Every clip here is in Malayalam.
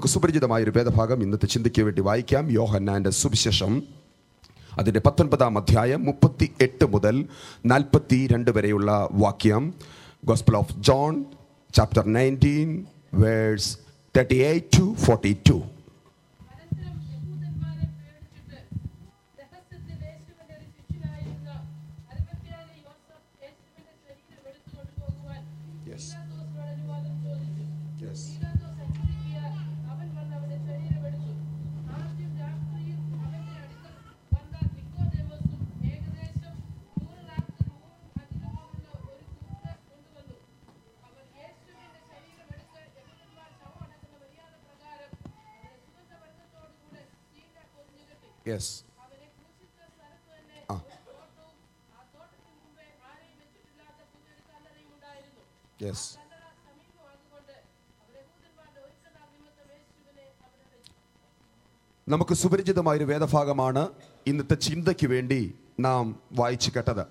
സുപരിചിതമായ ഒരു വേദഭാഗം ഇന്നത്തെ ചിന്തയ്ക്ക് വേണ്ടി വായിക്കാം യോഹന്നാന്റെ സുവിശേഷം അതിൻ്റെ പത്തൊൻപതാം അധ്യായം മുപ്പത്തി എട്ട് മുതൽ നാൽപ്പത്തി രണ്ട് വരെയുള്ള വാക്യം gospel of John chapter nineteen verse thirty eight to forty two അനന്തരം യഹൂദന്മാരെ പേടിച്ചിട്ട് രഹസ്യത്തിൽ യേശുവിന്റെ ഒരു ശിഷ്യനായിരുന്ന അരിമത്യായിലെ യോസഫ് യേശുവിന്റെ ശരീരം എടുത്തു കൊണ്ടുപോകുവാൻ Yes. പീലാത്തോസിനോട് അനുവാദം ചോദിച്ചു. Yes. പീലാത്തോസ് അനുവദിക്കിയാൽ അവൻ വന്ന് അവന്റെ ശരീരം എടുത്തു. ആദ്യം രാത്രിയിൽ അവന്റെ അടുക്കൽ വന്ന നിക്കോദേമോസും ഏകദേശം നൂറ് നാൽപ്പത് ഊണും അധികമുള്ള ഒരു കൂട്ട് കൊണ്ടുവന്നു. അവർ യേശുവിന്റെ ശരീരം എടുത്ത് യഹൂദന്മാർ ശവമടക്കുന്ന മര്യാദപ്രകാരം അവനെ സുഗന്ധവർഗ്ഗത്തോടുകൂടെ ചീഞ്ഞ പൊതിഞ്ഞുകെട്ടി. യെസ് അവനെ ക്രൂശിച്ച സ്ഥലത്ത് തന്നെ ആ. ഒരു തോട്ടവും ആ തോട്ടത്തിന് മുമ്പേ ആരെയും വെച്ചിട്ടില്ലാത്ത പുതിയൊരു കല്ലറയും ഉണ്ടായിരുന്നു. യെസ് കല്ലറ സമീപമാകുകൊണ്ട് അവർ യഹൂദന്മാരുടെ ഒരുക്കനാൾ നിമിത്തം യേശുവിനെ അവിടെ വെച്ചു. നമുക്ക് സുപരിചിതമായ ഒരു വേദഭാഗമാണ് ഇന്നത്തെ ചിന്തയ്ക്ക് വേണ്ടി നാം വായിച്ചു കേട്ടത്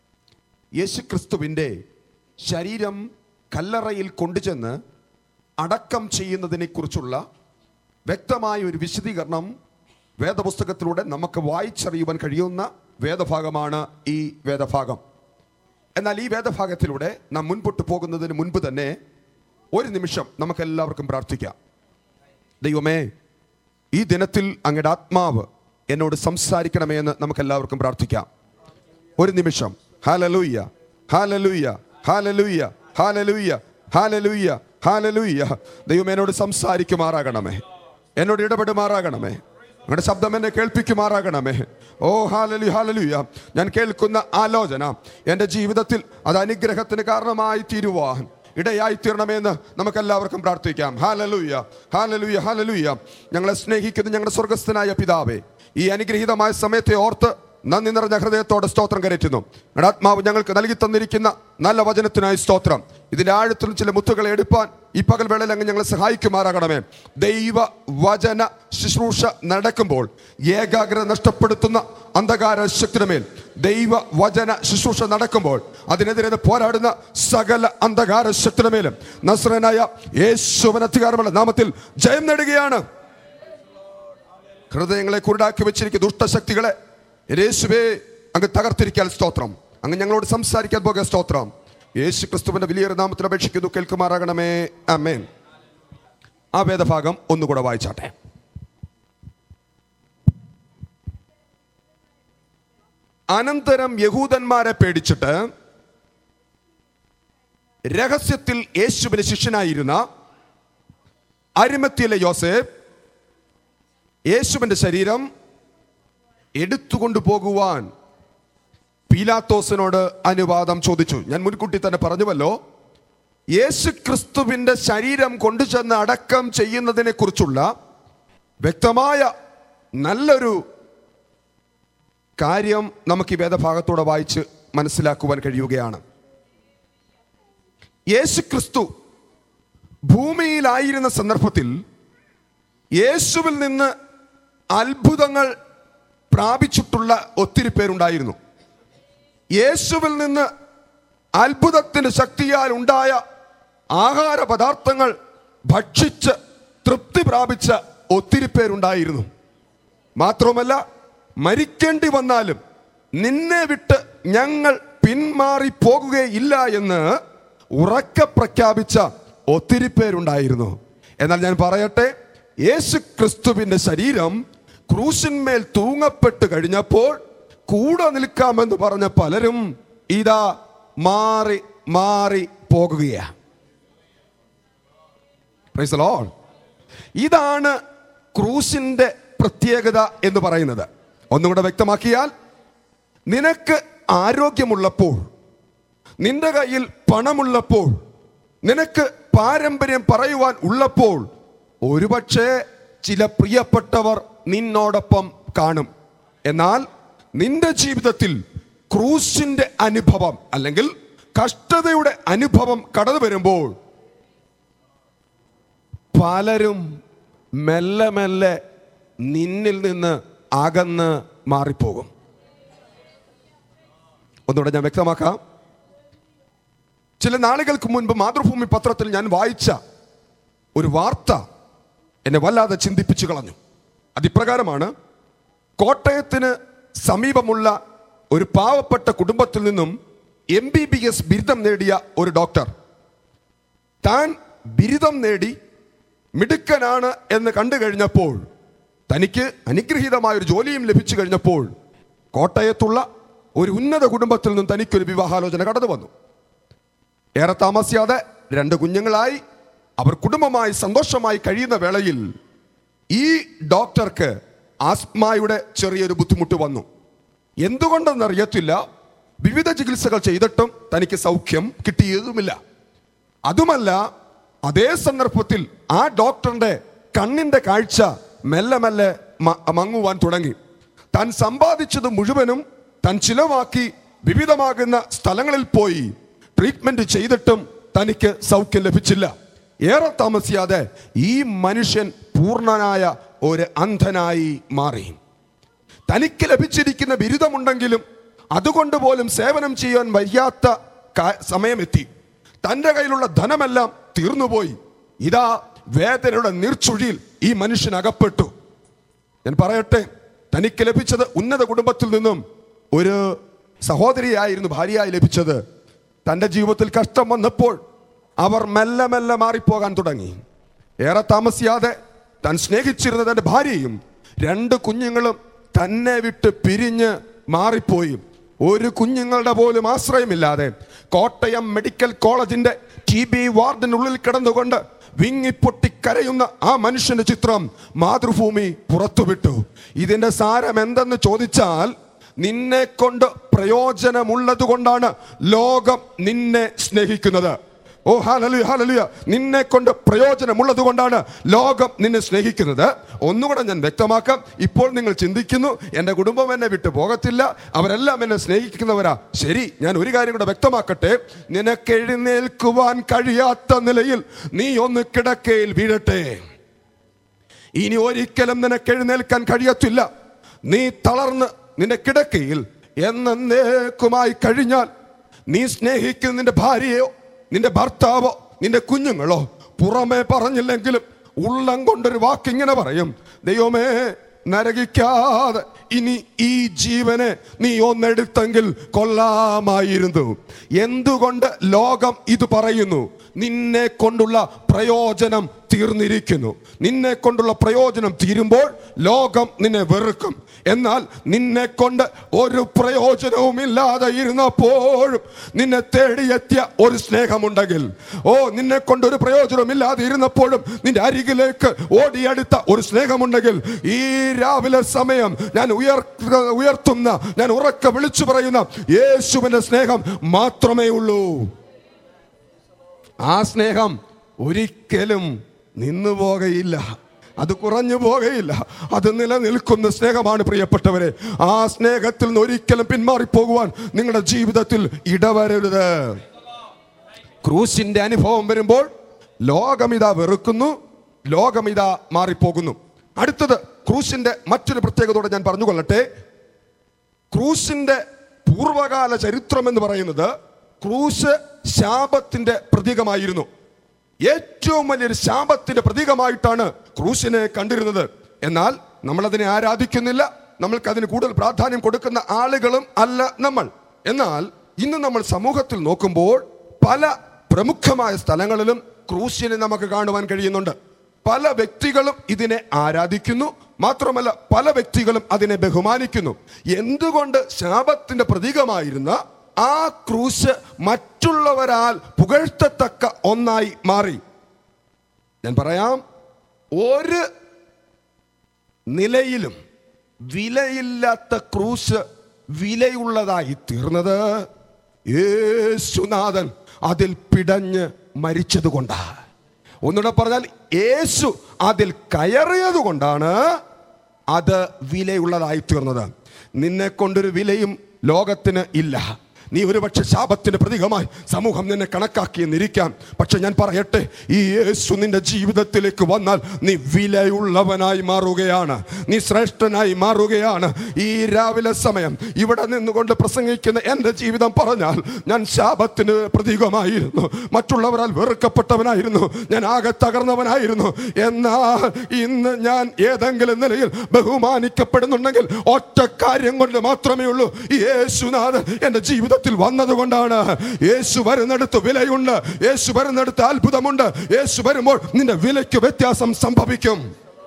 യേശുക്രിസ്തുവിൻ്റെ ശരീരം കല്ലറയിൽ കൊണ്ടുചെന്ന് അടക്കം ചെയ്യുന്നതിനെക്കുറിച്ചുള്ള വ്യക്തമായ ഒരു വിശദീകരണം വേദപുസ്തകത്തിലൂടെ നമുക്ക് വായിച്ചറിയുവാൻ കഴിയുന്ന വേദഭാഗമാണ് ഈ വേദഭാഗം എന്നാൽ ഈ വേദഭാഗത്തിലൂടെ നാം മുൻപോട്ട് പോകുന്നതിന് മുൻപ് തന്നെ ഒരു നിമിഷം നമുക്കെല്ലാവർക്കും പ്രാർത്ഥിക്കാം ദൈവമേ ഈ ദിനത്തിൽ അങ്ങയുടെ ആത്മാവ് എന്നോട് സംസാരിക്കണമേ എന്ന് നമുക്കെല്ലാവർക്കും പ്രാർത്ഥിക്കാം ഒരു നിമിഷം hallelujah hallelujah hallelujah hallelujah hallelujah hallelujah ദൈവം എന്നോട് സംസാരിക്കുമാറാകണമേ എന്നോട് ഇടപെടുമാറാകണമേ നിങ്ങളുടെ ശബ്ദം എന്നെ കേൾപ്പിക്കുമാറാകണമേ ഓ ഹാലലു ഹാലലുയ ഞാൻ കേൾക്കുന്ന ആലോചന എൻ്റെ ജീവിതത്തിൽ അത് അനുഗ്രഹത്തിന് കാരണമായി തീരുവാൻ ഇടയായി തീരണമെന്ന് നമുക്കെല്ലാവർക്കും പ്രാർത്ഥിക്കാം ഹാലലൂയ ഹാലലൂയ ഹാലലൂയ ഞങ്ങളെ സ്നേഹിക്കുന്ന ഞങ്ങളുടെ സ്വർഗസ്ഥനായ പിതാവേ ഈ അനുഗ്രഹീതമായ സമയത്തെ ഓർത്ത് നന്ദി നിറഞ്ഞ ഹൃദയത്തോടെ സ്തോത്രം കരറ്റുന്നു ഞങ്ങളുടെ ആത്മാവ് ഞങ്ങൾക്ക് നൽകി തന്നിരിക്കുന്ന നല്ല വചനത്തിനായി സ്തോത്രം ഇതിന്റെ ആഴത്തിലും ചില മുത്തുകളെ എടുപ്പാൻ ഈ പകൽ വേളയിൽ അങ്ങ് ഞങ്ങളെ സഹായിക്കുമാറാകണമേ ദൈവ വചന ശുശ്രൂഷ നടക്കുമ്പോൾ ഏകാഗ്രത നഷ്ടപ്പെടുത്തുന്ന അന്ധകാര ശക്തിയുടെ മേൽ ദൈവ വചന ശുശ്രൂഷ നടക്കുമ്പോൾ അതിനെതിരെ പോരാടുന്ന സകല അന്ധകാര ശക്തിയുടെ മേലും നസ്രനായ യേശുവൻ അധികാരമുള്ള നാമത്തിൽ ജയം നേടുകയാണ് ഹൃദയങ്ങളെ കുരുടാക്കി വെച്ചിരിക്കുന്ന ദുഷ്ടശക്തികളെ യേശുവേ അങ്ങ് തകർത്തിരിക്കാൻ സ്തോത്രം അങ്ങ് ഞങ്ങളോട് സംസാരിക്കാൻ പോകുക സ്തോത്രം യേശു ക്രിസ്തുവിന്റെ വലിയൊരു നാമത്തിൽ അപേക്ഷിക്കുന്നു കേൾക്കുമാറാകണമേ അമേൻ ആ വേദഭാഗം ഒന്നുകൂടെ വായിച്ചാട്ടെ അനന്തരം യഹൂദന്മാരെ പേടിച്ചിട്ട് രഹസ്യത്തിൽ യേശുവിന് ശിഷ്യനായിരുന്ന അരിമത്തിയിലെ യോസേഫ് യേശുവിന്റെ ശരീരം എടുത്തുകൊണ്ടു പോകുവാൻ പീലാത്തോസിനോട് അനുവാദം ചോദിച്ചു ഞാൻ മുൻകൂട്ടി തന്നെ പറഞ്ഞുവല്ലോ യേശു ക്രിസ്തുവിന്റെ ശരീരം കൊണ്ടുചെന്ന് അടക്കം ചെയ്യുന്നതിനെ കുറിച്ചുള്ള വ്യക്തമായ നല്ലൊരു കാര്യം നമുക്ക് ഈ വേദഭാഗത്തൂടെ വായിച്ച് മനസ്സിലാക്കുവാൻ കഴിയുകയാണ് യേശു ക്രിസ്തു ഭൂമിയിലായിരുന്ന സന്ദർഭത്തിൽ യേശുവിൽ നിന്ന് അത്ഭുതങ്ങൾ പ്രാപിച്ചിട്ടുള്ള ഒത്തിരി പേരുണ്ടായിരുന്നു യേശുവിൽ നിന്ന് അത്ഭുതത്തിന്റെ ശക്തിയാൽ ഉണ്ടായ ആഹാര പദാർത്ഥങ്ങൾ ഭക്ഷിച്ച് തൃപ്തി പ്രാപിച്ച ഒത്തിരി പേരുണ്ടായിരുന്നു മാത്രവുമല്ല മരിക്കേണ്ടി വന്നാലും നിന്നെ വിട്ട് ഞങ്ങൾ പിന്മാറി പോകുകയില്ല എന്ന് ഉറക്കെ പ്രഖ്യാപിച്ച ഒത്തിരി പേരുണ്ടായിരുന്നു എന്നാൽ ഞാൻ പറയട്ടെ യേശു ക്രിസ്തുവിന്റെ ശരീരം ക്രൂശിന്മേൽ തൂങ്ങപ്പെട്ട് കഴിഞ്ഞപ്പോൾ കൂടെ നിൽക്കാമെന്ന് പറഞ്ഞ പലരും ഇതാ മാറി മാറി പോകുകയാണ് Praise the Lord. ഇതാണ് ക്രൂശിന്റെ പ്രത്യേകത എന്ന് പറയുന്നത് ഒന്നുകൂടെ വ്യക്തമാക്കിയാൽ നിനക്ക് ആരോഗ്യമുള്ളപ്പോൾ നിന്റെ കയ്യിൽ പണമുള്ളപ്പോൾ നിനക്ക് പാരമ്പര്യം പറയുവാൻ ഉള്ളപ്പോൾ ഒരുപക്ഷെ ചില പ്രിയപ്പെട്ടവർ നിന്നോടൊപ്പം കാണും എന്നാൽ നിന്റെ ജീവിതത്തിൽ ക്രൂശിന്റെ അനുഭവം അല്ലെങ്കിൽ കഷ്ടതയുടെ അനുഭവം കടന്നു വരുമ്പോൾ പലരും മെല്ലെ മെല്ലെ നിന്നിൽ നിന്ന് അകന്ന് മാറിപ്പോകും ഒന്നുകൂടെ ഞാൻ വ്യക്തമാക്കാം ചില നാളുകൾക്ക് മുൻപ് മാതൃഭൂമി പത്രത്തിൽ ഞാൻ വായിച്ച ഒരു വാർത്ത എന്നെ വല്ലാതെ ചിന്തിപ്പിച്ചു കളഞ്ഞു അതിപ്രകാരമാണ് കോട്ടയത്തിന് സമീപമുള്ള ഒരു പാവപ്പെട്ട കുടുംബത്തിൽ നിന്നും എം ബി ബി എസ് ബിരുദം നേടിയ ഒരു ഡോക്ടർ താൻ ബിരുദം നേടി മിടുക്കനാണ് എന്ന് കണ്ടു കഴിഞ്ഞപ്പോൾ തനിക്ക് അനുഗ്രഹീതമായ ഒരു ജോലിയും ലഭിച്ചു കഴിഞ്ഞപ്പോൾ കോട്ടയത്തുള്ള ഒരു ഉന്നത കുടുംബത്തിൽ നിന്നും തനിക്കൊരു വിവാഹാലോചന കടന്നു വന്നു ഏറെ താമസിയാതെ രണ്ട് കുഞ്ഞുങ്ങളായി അവർ കുടുംബമായി സന്തോഷമായി കഴിയുന്ന വേളയിൽ ഈ ഡോക്ടർക്ക് ആസ്മയുടെ ചെറിയൊരു ബുദ്ധിമുട്ട് വന്നു എന്തുകൊണ്ടെന്നറിയത്തില്ല വിവിധ ചികിത്സകൾ ചെയ്തിട്ടും തനിക്ക് സൗഖ്യം കിട്ടിയതുമില്ല അതുമല്ല അതേ സന്ദർഭത്തിൽ ആ ഡോക്ടറിന്റെ കണ്ണിന്റെ കാഴ്ച മെല്ലെ മെല്ലെ മ- മങ്ങുവാൻ തുടങ്ങി താൻ സമ്പാദിച്ചത് മുഴുവനും താൻ ചിലവാക്കി വിവിധമാകുന്ന സ്ഥലങ്ങളിൽ പോയി ട്രീറ്റ്മെന്റ് ചെയ്തിട്ടും തനിക്ക് സൗഖ്യം ലഭിച്ചില്ല ഏറെ താമസിയാതെ ഈ മനുഷ്യൻ പൂർണ്ണനായ ഒരു അന്ധനായി മാറി തനിക്ക് ലഭിച്ചിരിക്കുന്ന ബിരുദമുണ്ടെങ്കിലും അതുകൊണ്ട് പോലും സേവനം ചെയ്യാൻ വയ്യാത്ത കാ- സമയമെത്തി തന്റെ കയ്യിലുള്ള ധനമെല്ലാം തീർന്നുപോയി ഇതാ വേദനയുടെ നീർച്ചുഴിയിൽ ഈ മനുഷ്യൻ അകപ്പെട്ടു ഞാൻ പറയട്ടെ തനിക്ക് ലഭിച്ചത് ഉന്നത കുടുംബത്തിൽ നിന്നും ഒരു സഹോദരിയായിരുന്നു ഭാര്യയായി ലഭിച്ചത് തന്റെ ജീവിതത്തിൽ കഷ്ടം വന്നപ്പോൾ അവർ മെല്ലെ മെല്ലെ മാറിപ്പോകാൻ തുടങ്ങി ഏറെ താമസിയാതെ താൻ സ്നേഹിച്ചിരുന്ന തന്റെ ഭാര്യയും രണ്ട് കുഞ്ഞുങ്ങളും തന്നെ വിട്ട് പിരിഞ്ഞ് മാറിപ്പോയി ഒരു കുഞ്ഞുങ്ങളുടെ പോലും ആശ്രയമില്ലാതെ കോട്ടയം മെഡിക്കൽ കോളേജിന്റെ ടി ബി വാർഡിനുള്ളിൽ കിടന്നുകൊണ്ട് വിങ്ങിപ്പൊട്ടി കരയുന്ന ആ മനുഷ്യന്റെ ചിത്രം മാതൃഭൂമി പുറത്തുവിട്ടു ഇതിന്റെ സാരം എന്തെന്ന് ചോദിച്ചാൽ നിന്നെ കൊണ്ട് പ്രയോജനമുള്ളത് കൊണ്ടാണ് ലോകം നിന്നെ സ്നേഹിക്കുന്നത് ഓ ഹാലലുയ ഹാലലുയ നിന്നെ കൊണ്ട് പ്രയോജനമുള്ളത് കൊണ്ടാണ് ലോകം നിന്നെ സ്നേഹിക്കുന്നത് ഒന്നുകൂടെ ഞാൻ വ്യക്തമാക്കാം ഇപ്പോൾ നിങ്ങൾ ചിന്തിക്കുന്നു എൻ്റെ കുടുംബം എന്നെ വിട്ടു പോകത്തില്ല അവരെല്ലാം എന്നെ സ്നേഹിക്കുന്നവരാ ശരി ഞാൻ ഒരു കാര്യം കൂടെ വ്യക്തമാക്കട്ടെ നിനക്ക് എഴുന്നേൽക്കുവാൻ കഴിയാത്ത നിലയിൽ നീ ഒന്ന് കിടക്കയിൽ വീഴട്ടെ ഇനി ഒരിക്കലും നിനക്ക് എഴുന്നേൽക്കാൻ കഴിയത്തില്ല നീ തളർന്ന് നിന്റെ കിടക്കയിൽ എന്നേക്കുമായി കഴിഞ്ഞാൽ നീ സ്നേഹിക്കുന്ന നിന്റെ ഭാര്യയോ നിന്റെ ഭർത്താവോ നിന്റെ കുഞ്ഞുങ്ങളോ പുറമെ പറഞ്ഞില്ലെങ്കിലും ഉള്ളം കൊണ്ടൊരു വാക്ക് ഇങ്ങനെ പറയും ദൈവമേ നരകിക്കാതെ ഇനി ഈ ജീവനെ നീ ഒന്നെടുത്തെങ്കിൽ കൊല്ലാമായിരുന്നു എന്തുകൊണ്ട് ലോകം ഇത് പറയുന്നു നിന്നെ കൊണ്ടുള്ള പ്രയോജനം തീർന്നിരിക്കുന്നു നിന്നെ കൊണ്ടുള്ള പ്രയോജനം തീരുമ്പോൾ ലോകം നിന്നെ വെറുക്കും എന്നാൽ നിന്നെ കൊണ്ട് ഒരു പ്രയോജനവും ഇല്ലാതെ ഇരുന്നപ്പോഴും നിന്നെ തേടിയെത്തിയ ഒരു സ്നേഹമുണ്ടെങ്കിൽ ഓ നിന്നെ കൊണ്ട് ഒരു പ്രയോജനവും ഇല്ലാതെ ഇരുന്നപ്പോഴും നിന്റെ അരികിലേക്ക് ഓടിയെടുത്ത ഒരു സ്നേഹമുണ്ടെങ്കിൽ ഈ രാവിലെ സമയം ഞാൻ ഉയർ ഉയർത്തുന്ന ഞാൻ ഉറക്കെ വിളിച്ചു പറയുന്ന യേശുവിന്റെ സ്നേഹം മാത്രമേ ഉള്ളൂ ആ സ്നേഹം ഒരിക്കലും നിന്നു പോകയില്ല അത് കുറഞ്ഞു പോകയില്ല അത് നിലനിൽക്കുന്ന സ്നേഹമാണ് പ്രിയപ്പെട്ടവരെ ആ സ്നേഹത്തിൽ നിന്ന് ഒരിക്കലും പിന്മാറിപ്പോകുവാൻ നിങ്ങളുടെ ജീവിതത്തിൽ ഇടവരരുത് ക്രൂശിന്റെ അനുഭവം വരുമ്പോൾ ലോകമിതാ വെറുക്കുന്നു ലോകമിതാ മാറിപ്പോകുന്നു അടുത്തത് ക്രൂശിന്റെ മറ്റൊരു പ്രത്യേകതയോടെ ഞാൻ പറഞ്ഞുകൊള്ളട്ടെ ക്രൂശിന്റെ പൂർവകാല ചരിത്രം എന്ന് പറയുന്നത് ക്രൂശ് ശാപത്തിന്റെ പ്രതീകമായിരുന്നു ഏറ്റവും വലിയൊരു ശാപത്തിന്റെ പ്രതീകമായിട്ടാണ് ക്രൂശിനെ കണ്ടിരുന്നത് എന്നാൽ നമ്മൾ അതിനെ ആരാധിക്കുന്നില്ല നമ്മൾക്ക് അതിന് കൂടുതൽ പ്രാധാന്യം കൊടുക്കുന്ന ആളുകളും അല്ല നമ്മൾ എന്നാൽ ഇന്ന് നമ്മൾ സമൂഹത്തിൽ നോക്കുമ്പോൾ പല പ്രമുഖമായ സ്ഥലങ്ങളിലും ക്രൂശിനെ നമുക്ക് കാണുവാൻ കഴിയുന്നുണ്ട് പല വ്യക്തികളും ഇതിനെ ആരാധിക്കുന്നു മാത്രമല്ല പല വ്യക്തികളും അതിനെ ബഹുമാനിക്കുന്നു എന്തുകൊണ്ട് ശാപത്തിന്റെ പ്രതീകമായിരുന്ന ആ ക്രൂശ് മറ്റുള്ളവരാൽ പുകഴ്ത്തത്തക്ക ഒന്നായി മാറി ഞാൻ പറയാം ഒരു നിലയിലും വിലയില്ലാത്ത ക്രൂശ് വിലയുള്ളതായി തീർന്നത് യേശുനാഥൻ അതിൽ പിടഞ്ഞ് മരിച്ചത് കൊണ്ടാ ഒന്നുകൂടെ പറഞ്ഞാൽ യേശു അതിൽ കയറിയത് കൊണ്ടാണ് അത് വിലയുള്ളതായി തീർന്നത് നിന്നെ കൊണ്ടൊരു വിലയും ലോകത്തിന് ഇല്ല നീ ഒരുപക്ഷെ ശാപത്തിന് പ്രതീകമായി സമൂഹം നിന്നെ കണക്കാക്കിയെന്നിരിക്കാം പക്ഷെ ഞാൻ പറയട്ടെ ഈ യേശു നിന്റെ ജീവിതത്തിലേക്ക് വന്നാൽ നീ വിലയുള്ളവനായി മാറുകയാണ് നീ ശ്രേഷ്ഠനായി മാറുകയാണ് ഈ രാവിലെ സമയം ഇവിടെ നിന്നുകൊണ്ട് പ്രസംഗിക്കുന്ന എൻ്റെ ജീവിതം പറഞ്ഞാൽ ഞാൻ ശാപത്തിന് പ്രതീകമായിരുന്നു മറ്റുള്ളവരാൽ വെറുക്കപ്പെട്ടവനായിരുന്നു ഞാൻ ആകെ തകർന്നവനായിരുന്നു എന്നാൽ ഇന്ന് ഞാൻ ഏതെങ്കിലും നിലയിൽ ബഹുമാനിക്കപ്പെടുന്നുണ്ടെങ്കിൽ ഒറ്റ കാര്യം കൊണ്ട് മാത്രമേ ഉള്ളൂ ഈ യേശുനാഥൻ എൻ്റെ ജീവിതത്തിൽ വന്നതുകൊണ്ടാണ് യേശു വരുന്നിടത്ത് വിലയുണ്ട് യേശു വരുന്നിടത്ത് അത്ഭുതമുണ്ട് യേശു വരുമ്പോൾ നിന്റെ വിലയ്ക്ക് വ്യത്യാസം സംഭവിക്കും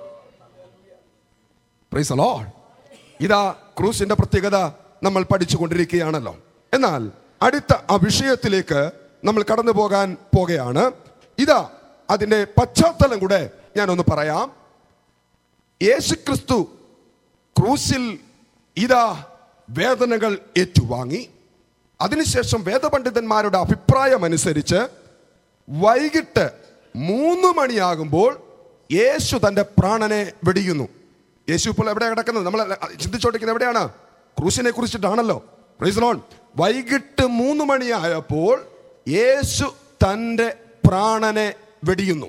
Praise the Lord. ഇതാ ക്രൂസിന്റെ പ്രത്യേകത നമ്മൾ പഠിച്ചു കൊണ്ടിരിക്കുകയാണല്ലോ എന്നാൽ അടുത്ത ആ വിഷയത്തിലേക്ക് നമ്മൾ കടന്നു പോകാൻ പോകുകയാണ് ഇതാ അതിന്റെ പശ്ചാത്തലം കൂടെ ഞാനൊന്ന് പറയാം യേശുക്രിസ്തു ക്രൂസിൽ ഇതാ വേദനകൾ ഏറ്റുവാങ്ങി അതിനുശേഷം വേദപണ്ഡിതന്മാരുടെ അഭിപ്രായം അനുസരിച്ച് വൈകിട്ട് മൂന്ന് മണിയാകുമ്പോൾ യേശു തന്റെ പ്രാണനെ വെടിയുന്നു യേശു ഇപ്പോൾ എവിടെ കിടക്കുന്നത് നമ്മൾ ചിന്തിച്ചോണ്ടിരിക്കുന്നത് എവിടെയാണ് ക്രൂശിനെ കുറിച്ചിട്ടാണല്ലോ Praise the Lord. വൈകിട്ട് മൂന്ന് മണിയായപ്പോൾ യേശു തന്റെ പ്രാണനെ വെടിയുന്നു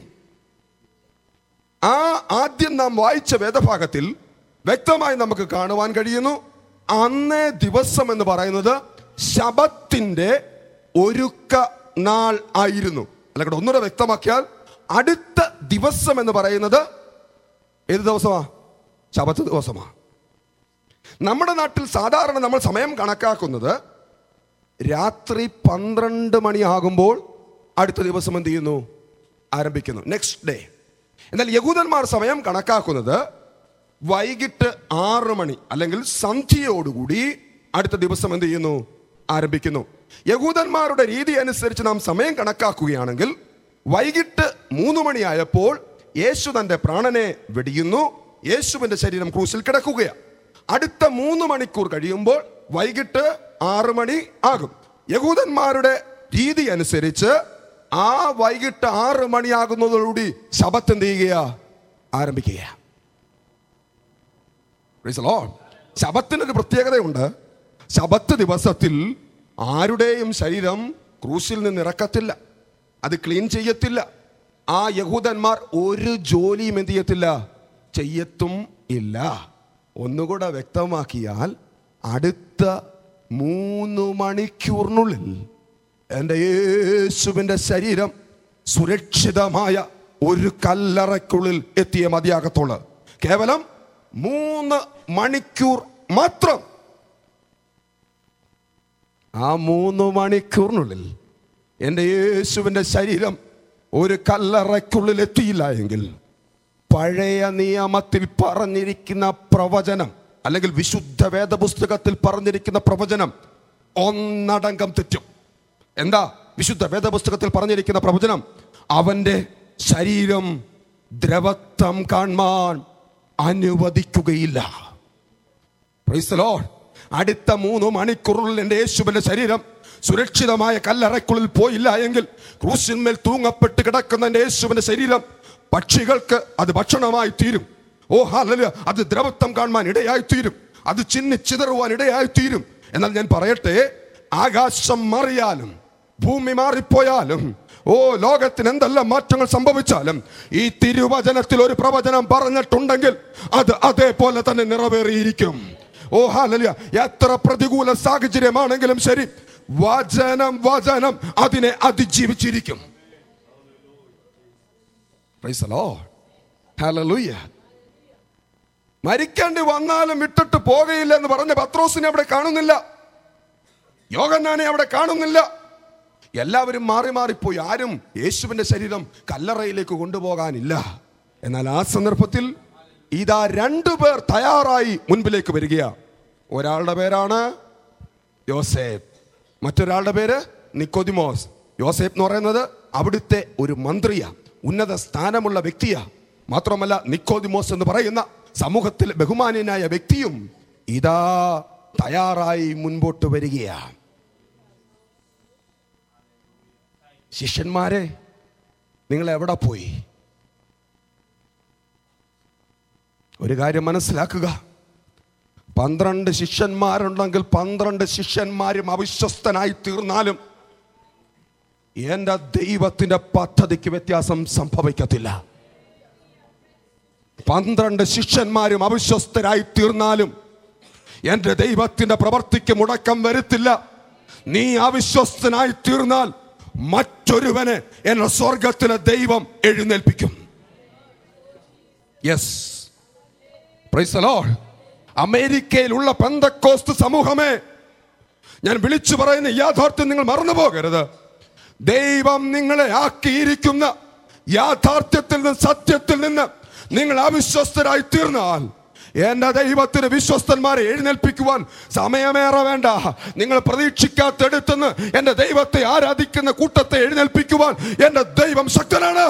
ആ ആദ്യം നാം വായിച്ച വേദഭാഗത്തിൽ വ്യക്തമായി നമുക്ക് കാണുവാൻ കഴിയുന്നു അന്നേ ദിവസം എന്ന് പറയുന്നത് ശബത്തിന്റെ ഒരുക്ക നാൾ ആയിരുന്നു അല്ല കേട്ടോ ഒന്നുകൂടെ വ്യക്തമാക്കിയാൽ അടുത്ത ദിവസം എന്ന് പറയുന്നത് ഏത് ദിവസമാ ശബത്ത് ദിവസമാ നമ്മുടെ നാട്ടിൽ സാധാരണ നമ്മൾ സമയം കണക്കാക്കുന്നത് രാത്രി പന്ത്രണ്ട് മണിയാകുമ്പോൾ അടുത്ത ദിവസം എന്ത് ചെയ്യുന്നു ആരംഭിക്കുന്നു നെക്സ്റ്റ് ഡേ എന്നാൽ യഹൂദന്മാർ സമയം കണക്കാക്കുന്നത് വൈകിട്ട് ആറ് മണി അല്ലെങ്കിൽ സന്ധ്യയോടുകൂടി അടുത്ത ദിവസം എന്ത് ചെയ്യുന്നു ആരംഭിക്കുന്നു യഹൂദന്മാരുടെ രീതി അനുസരിച്ച് നാം സമയം കണക്കാക്കുകയാണെങ്കിൽ വൈകിട്ട് മൂന്ന് മണിയായപ്പോൾ യേശു തന്റെ പ്രാണനെ വെടിയുന്നു യേശുവിന്റെ ശരീരം ക്രൂസിൽ കിടക്കുകയാണ് അടുത്ത മൂന്ന് മണിക്കൂർ കഴിയുമ്പോൾ വൈകിട്ട് ആറ് മണി ആകും യഹൂദന്മാരുടെ രീതി അനുസരിച്ച് ആ വൈകിട്ട് ആറ് മണിയാകുന്നതോടുകൂടി ശബത്ത് എന്ത് ചെയ്യുക ആരംഭിക്കുക Praise the Lord. ശബത്തിനൊരു പ്രത്യേകതയുണ്ട് ശബത്ത് ദിവസത്തിൽ ആരുടെയും ശരീരം ക്രൂശിൽ നിന്ന് ഇറക്കത്തില്ല അത് ക്ലീൻ ചെയ്യത്തില്ല ആ യഹൂദന്മാർ ഒരു ജോലിയും എന്ത് ചെയ്യത്തില്ല ചെയ്യത്തും ഇല്ല ഒന്നുകൂടെ വ്യക്തമാക്കിയാൽ അടുത്ത മൂന്ന് മണിക്കൂറിനുള്ളിൽ എൻ്റെ യേശുവിൻ്റെ ശരീരം സുരക്ഷിതമായ ഒരു കല്ലറയ്ക്കുള്ളിൽ എത്തിയ മതിയാകത്തുള്ളു കേവലം മൂന്ന് മണിക്കൂർ മാത്രം ആ മൂന്ന് മണിക്കൂറിനുള്ളിൽ എൻ്റെ യേശുവിൻ്റെ ശരീരം ഒരു കല്ലറയ്ക്കുള്ളിൽ എത്തിയില്ല എങ്കിൽ പഴയ നിയമത്തിൽ പറഞ്ഞിരിക്കുന്ന പ്രവചനം അല്ലെങ്കിൽ വിശുദ്ധ വേദപുസ്തകത്തിൽ പറഞ്ഞിരിക്കുന്ന പ്രവചനം ഒന്നടങ്കം തെറ്റും എന്താ വിശുദ്ധ വേദപുസ്തകത്തിൽ പറഞ്ഞിരിക്കുന്ന പ്രവചനം അവന്റെ ശരീരം ദ്രവത്വം കാണാൻ അനുവദിക്കുകയില്ല Praise the Lord. അടുത്ത മൂന്ന് മണിക്കൂറിൽ എൻ്റെ യേശുവിന്റെ ശരീരം സുരക്ഷിതമായ കല്ലറയ്ക്കുള്ളിൽ പോയില്ല എങ്കിൽ ക്രൂശിന്മേൽ തൂങ്ങപ്പെട്ട് കിടക്കുന്ന എൻ്റെ യേശുവിന്റെ ശരീരം പക്ഷികൾക്ക് അത് ഭക്ഷണമായി തീരും ഓ ഹാലല് അത് ദ്രവത്വം കാണുവാൻ ഇടയായി തീരും അത് ചിന്നി ചിതറുവാൻ ഇടയായി തീരും എന്നാൽ ഞാൻ പറയട്ടെ ആകാശം മാറിയാലും ഭൂമി മാറിപ്പോയാലും ഓ ലോകത്തിന് എന്തെല്ലാം മാറ്റങ്ങൾ സംഭവിച്ചാലും ഈ തിരുവചനത്തിൽ ഒരു പ്രവചനം പറഞ്ഞിട്ടുണ്ടെങ്കിൽ അത് അതേപോലെ തന്നെ നിറവേറിയിരിക്കും ഓ ഹാലലിയ എത്ര പ്രതികൂല സാഹചര്യമാണെങ്കിലും ശരി വചനം വചനം അതിനെ അതിജീവിച്ചിരിക്കും Praise the Lord. Hallelujah. മരിക്കേണ്ടി വന്നാലും വിട്ടിട്ട് പോകയില്ല എന്ന് പറഞ്ഞ പത്രോസിനെ അവിടെ കാണുന്നില്ല യോഗന്നാനെ അവിടെ കാണുന്നില്ല എല്ലാവരും മാറി മാറിപ്പോയി ആരും യേശുവിന്റെ ശരീരം കല്ലറയിലേക്ക് കൊണ്ടുപോകാനില്ല എന്നാൽ ആ സന്ദർഭത്തിൽ ഇതാ രണ്ടുപേർ തയ്യാറായി മുൻപിലേക്ക് വരികയാ ഒരാളുടെ പേരാണ് യോസേഫ് മറ്റൊരാളുടെ പേര് നിക്കോദിമോസ് യോസേഫ് എന്ന് പറയുന്നത് അവിടുത്തെ ഒരു മന്ത്രിയാ ഉന്നത സ്ഥാനമുള്ള വ്യക്തിയാ മാത്രമല്ല നിക്കോദിമോസ് എന്ന് പറയുന്ന സമൂഹത്തിൽ ബഹുമാന്യനായ വ്യക്തിയും ഇതാ തയ്യാറായി മുൻപോട്ട് വരികയാ ശിഷ്യന്മാരെ നിങ്ങൾ എവിടെ പോയി ഒരു കാര്യം മനസ്സിലാക്കുക പന്ത്രണ്ട് ശിഷ്യന്മാരുണ്ടെങ്കിൽ പന്ത്രണ്ട് ശിഷ്യന്മാരും അവിശ്വസ്തനായി തീർന്നാലും എന്റെ ദൈവത്തിന്റെ പദ്ധതിക്ക് വ്യത്യാസം സംഭവിക്കത്തില്ല പന്ത്രണ്ട് ശിഷ്യന്മാരും അവിശ്വസ്തരായി തീർന്നാലും എന്റെ ദൈവത്തിന്റെ പ്രവർത്തിക്ക് മുടക്കം വരുത്തില്ല നീ അവിശ്വസ്തനായി തീർന്നാൽ മറ്റൊരുവനെ എന്റെ സ്വർഗത്തിലെ ദൈവം എഴുന്നേൽപ്പിക്കും യെസ് പ്രൈസ് ലോർഡ് അമേരിക്കയിലുള്ള പെന്തക്കോസ്ത് സമൂഹമേ ഞാൻ വിളിച്ചു പറയുന്ന യാഥാർത്ഥ്യം നിങ്ങൾ മറന്നു പോകരുത് ദൈവം നിങ്ങളെ ആക്കിയിരിക്കുന്ന യാഥാർത്ഥ്യത്തിൽ നിന്ന് സത്യത്തിൽ നിന്ന് നിങ്ങൾ അവിശ്വസ്തരായി തീർന്നാൽ എന്റെ ദൈവത്തിന് വിശ്വസ്തന്മാരെ എഴുന്നേൽപ്പിക്കുവാൻ സമയമേറെ വേണ്ട നിങ്ങൾ പ്രതീക്ഷിക്കാത്തടുത്തുനിന്ന് എന്റെ ദൈവത്തെ ആരാധിക്കുന്ന കൂട്ടത്തെ എഴുന്നേൽപ്പിക്കുവാൻ എന്റെ ദൈവം ശക്തനാണ്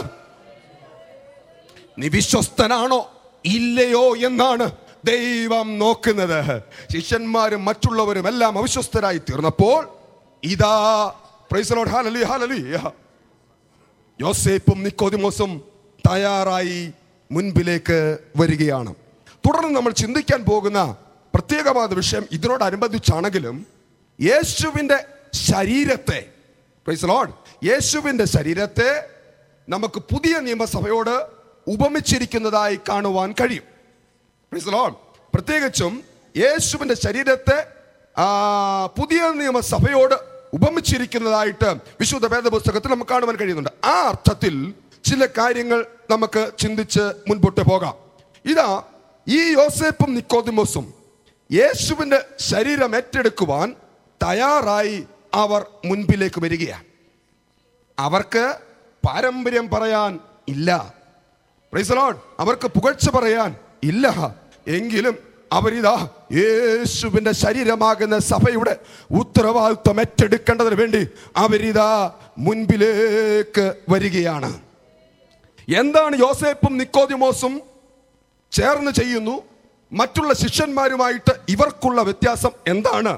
നീ വിശ്വസ്തനാണോ ഇല്ലയോ എന്നാണ് ദൈവം നോക്കുന്നത് ശിഷ്യന്മാരും മറ്റുള്ളവരും എല്ലാം അവിശ്വസ്തരായി തീർന്നപ്പോൾ ഇതാ പ്രൈസ് ലോർഡ് ഹല്ലേലൂയ ഹല്ലേലൂയ യോസേപ്പും നിക്കോദിമോസും തയ്യാറായി മുൻപിലേക്ക് വരികയാണ് തുടർന്ന് നമ്മൾ ചിന്തിക്കാൻ പോകുന്ന പ്രത്യേകമായ വിഷയം ഇതിനോടനുബന്ധിച്ചാണെങ്കിലും യേശുവിൻ്റെ ശരീരത്തെ പ്രൈസ് ലോർഡ് യേശുവിൻ്റെ ശരീരത്തെ നമുക്ക് പുതിയ നിയമസഭയോട് ഉപമിച്ചിരിക്കുന്നതായി കാണുവാൻ കഴിയും Praise the Lord. പ്രത്യേകിച്ചും യേശുവിന്റെ ശരീരത്തെ ആ, പുതിയ നിയമസഭയോട് ഉപമിച്ചിരിക്കുന്നതായിട്ട് വിശുദ്ധ വേദപുസ്തകത്തിൽ നമുക്ക് കാണുവാൻ കഴിയുന്നുണ്ട് ആ അർത്ഥത്തിൽ ചില കാര്യങ്ങൾ നമുക്ക് ചിന്തിച്ച് മുൻപോട്ട് പോകാം ഇതാ ഈ യോസേപ്പും നിക്കോദിമോസും യേശുവിന്റെ ശരീരം ഏറ്റെടുക്കുവാൻ തയ്യാറായി അവർ മുൻപിലേക്ക് വരികയാണ് അവർക്ക് പാരമ്പര്യം പറയാൻ ഇല്ല Praise the Lord. അവർക്ക് പുകഴ്ച പറയാൻ ഇല്ല എങ്കിലും അവരിതാ യേശുവിന്റെ ശരീരമാകുന്ന സഭയുടെ ഉത്തരവാദിത്വം ഏറ്റെടുക്കേണ്ടതിന് വേണ്ടി അവരിതാ മുൻപിലേക്ക് വരികയാണ് എന്താണ് യോസേപ്പും നിക്കോദിമോസും ചേർന്ന് ചെയ്യുന്നു മറ്റുള്ള ശിഷ്യന്മാരുമായിട്ട് ഇവർക്കുള്ള വ്യത്യാസം എന്താണ്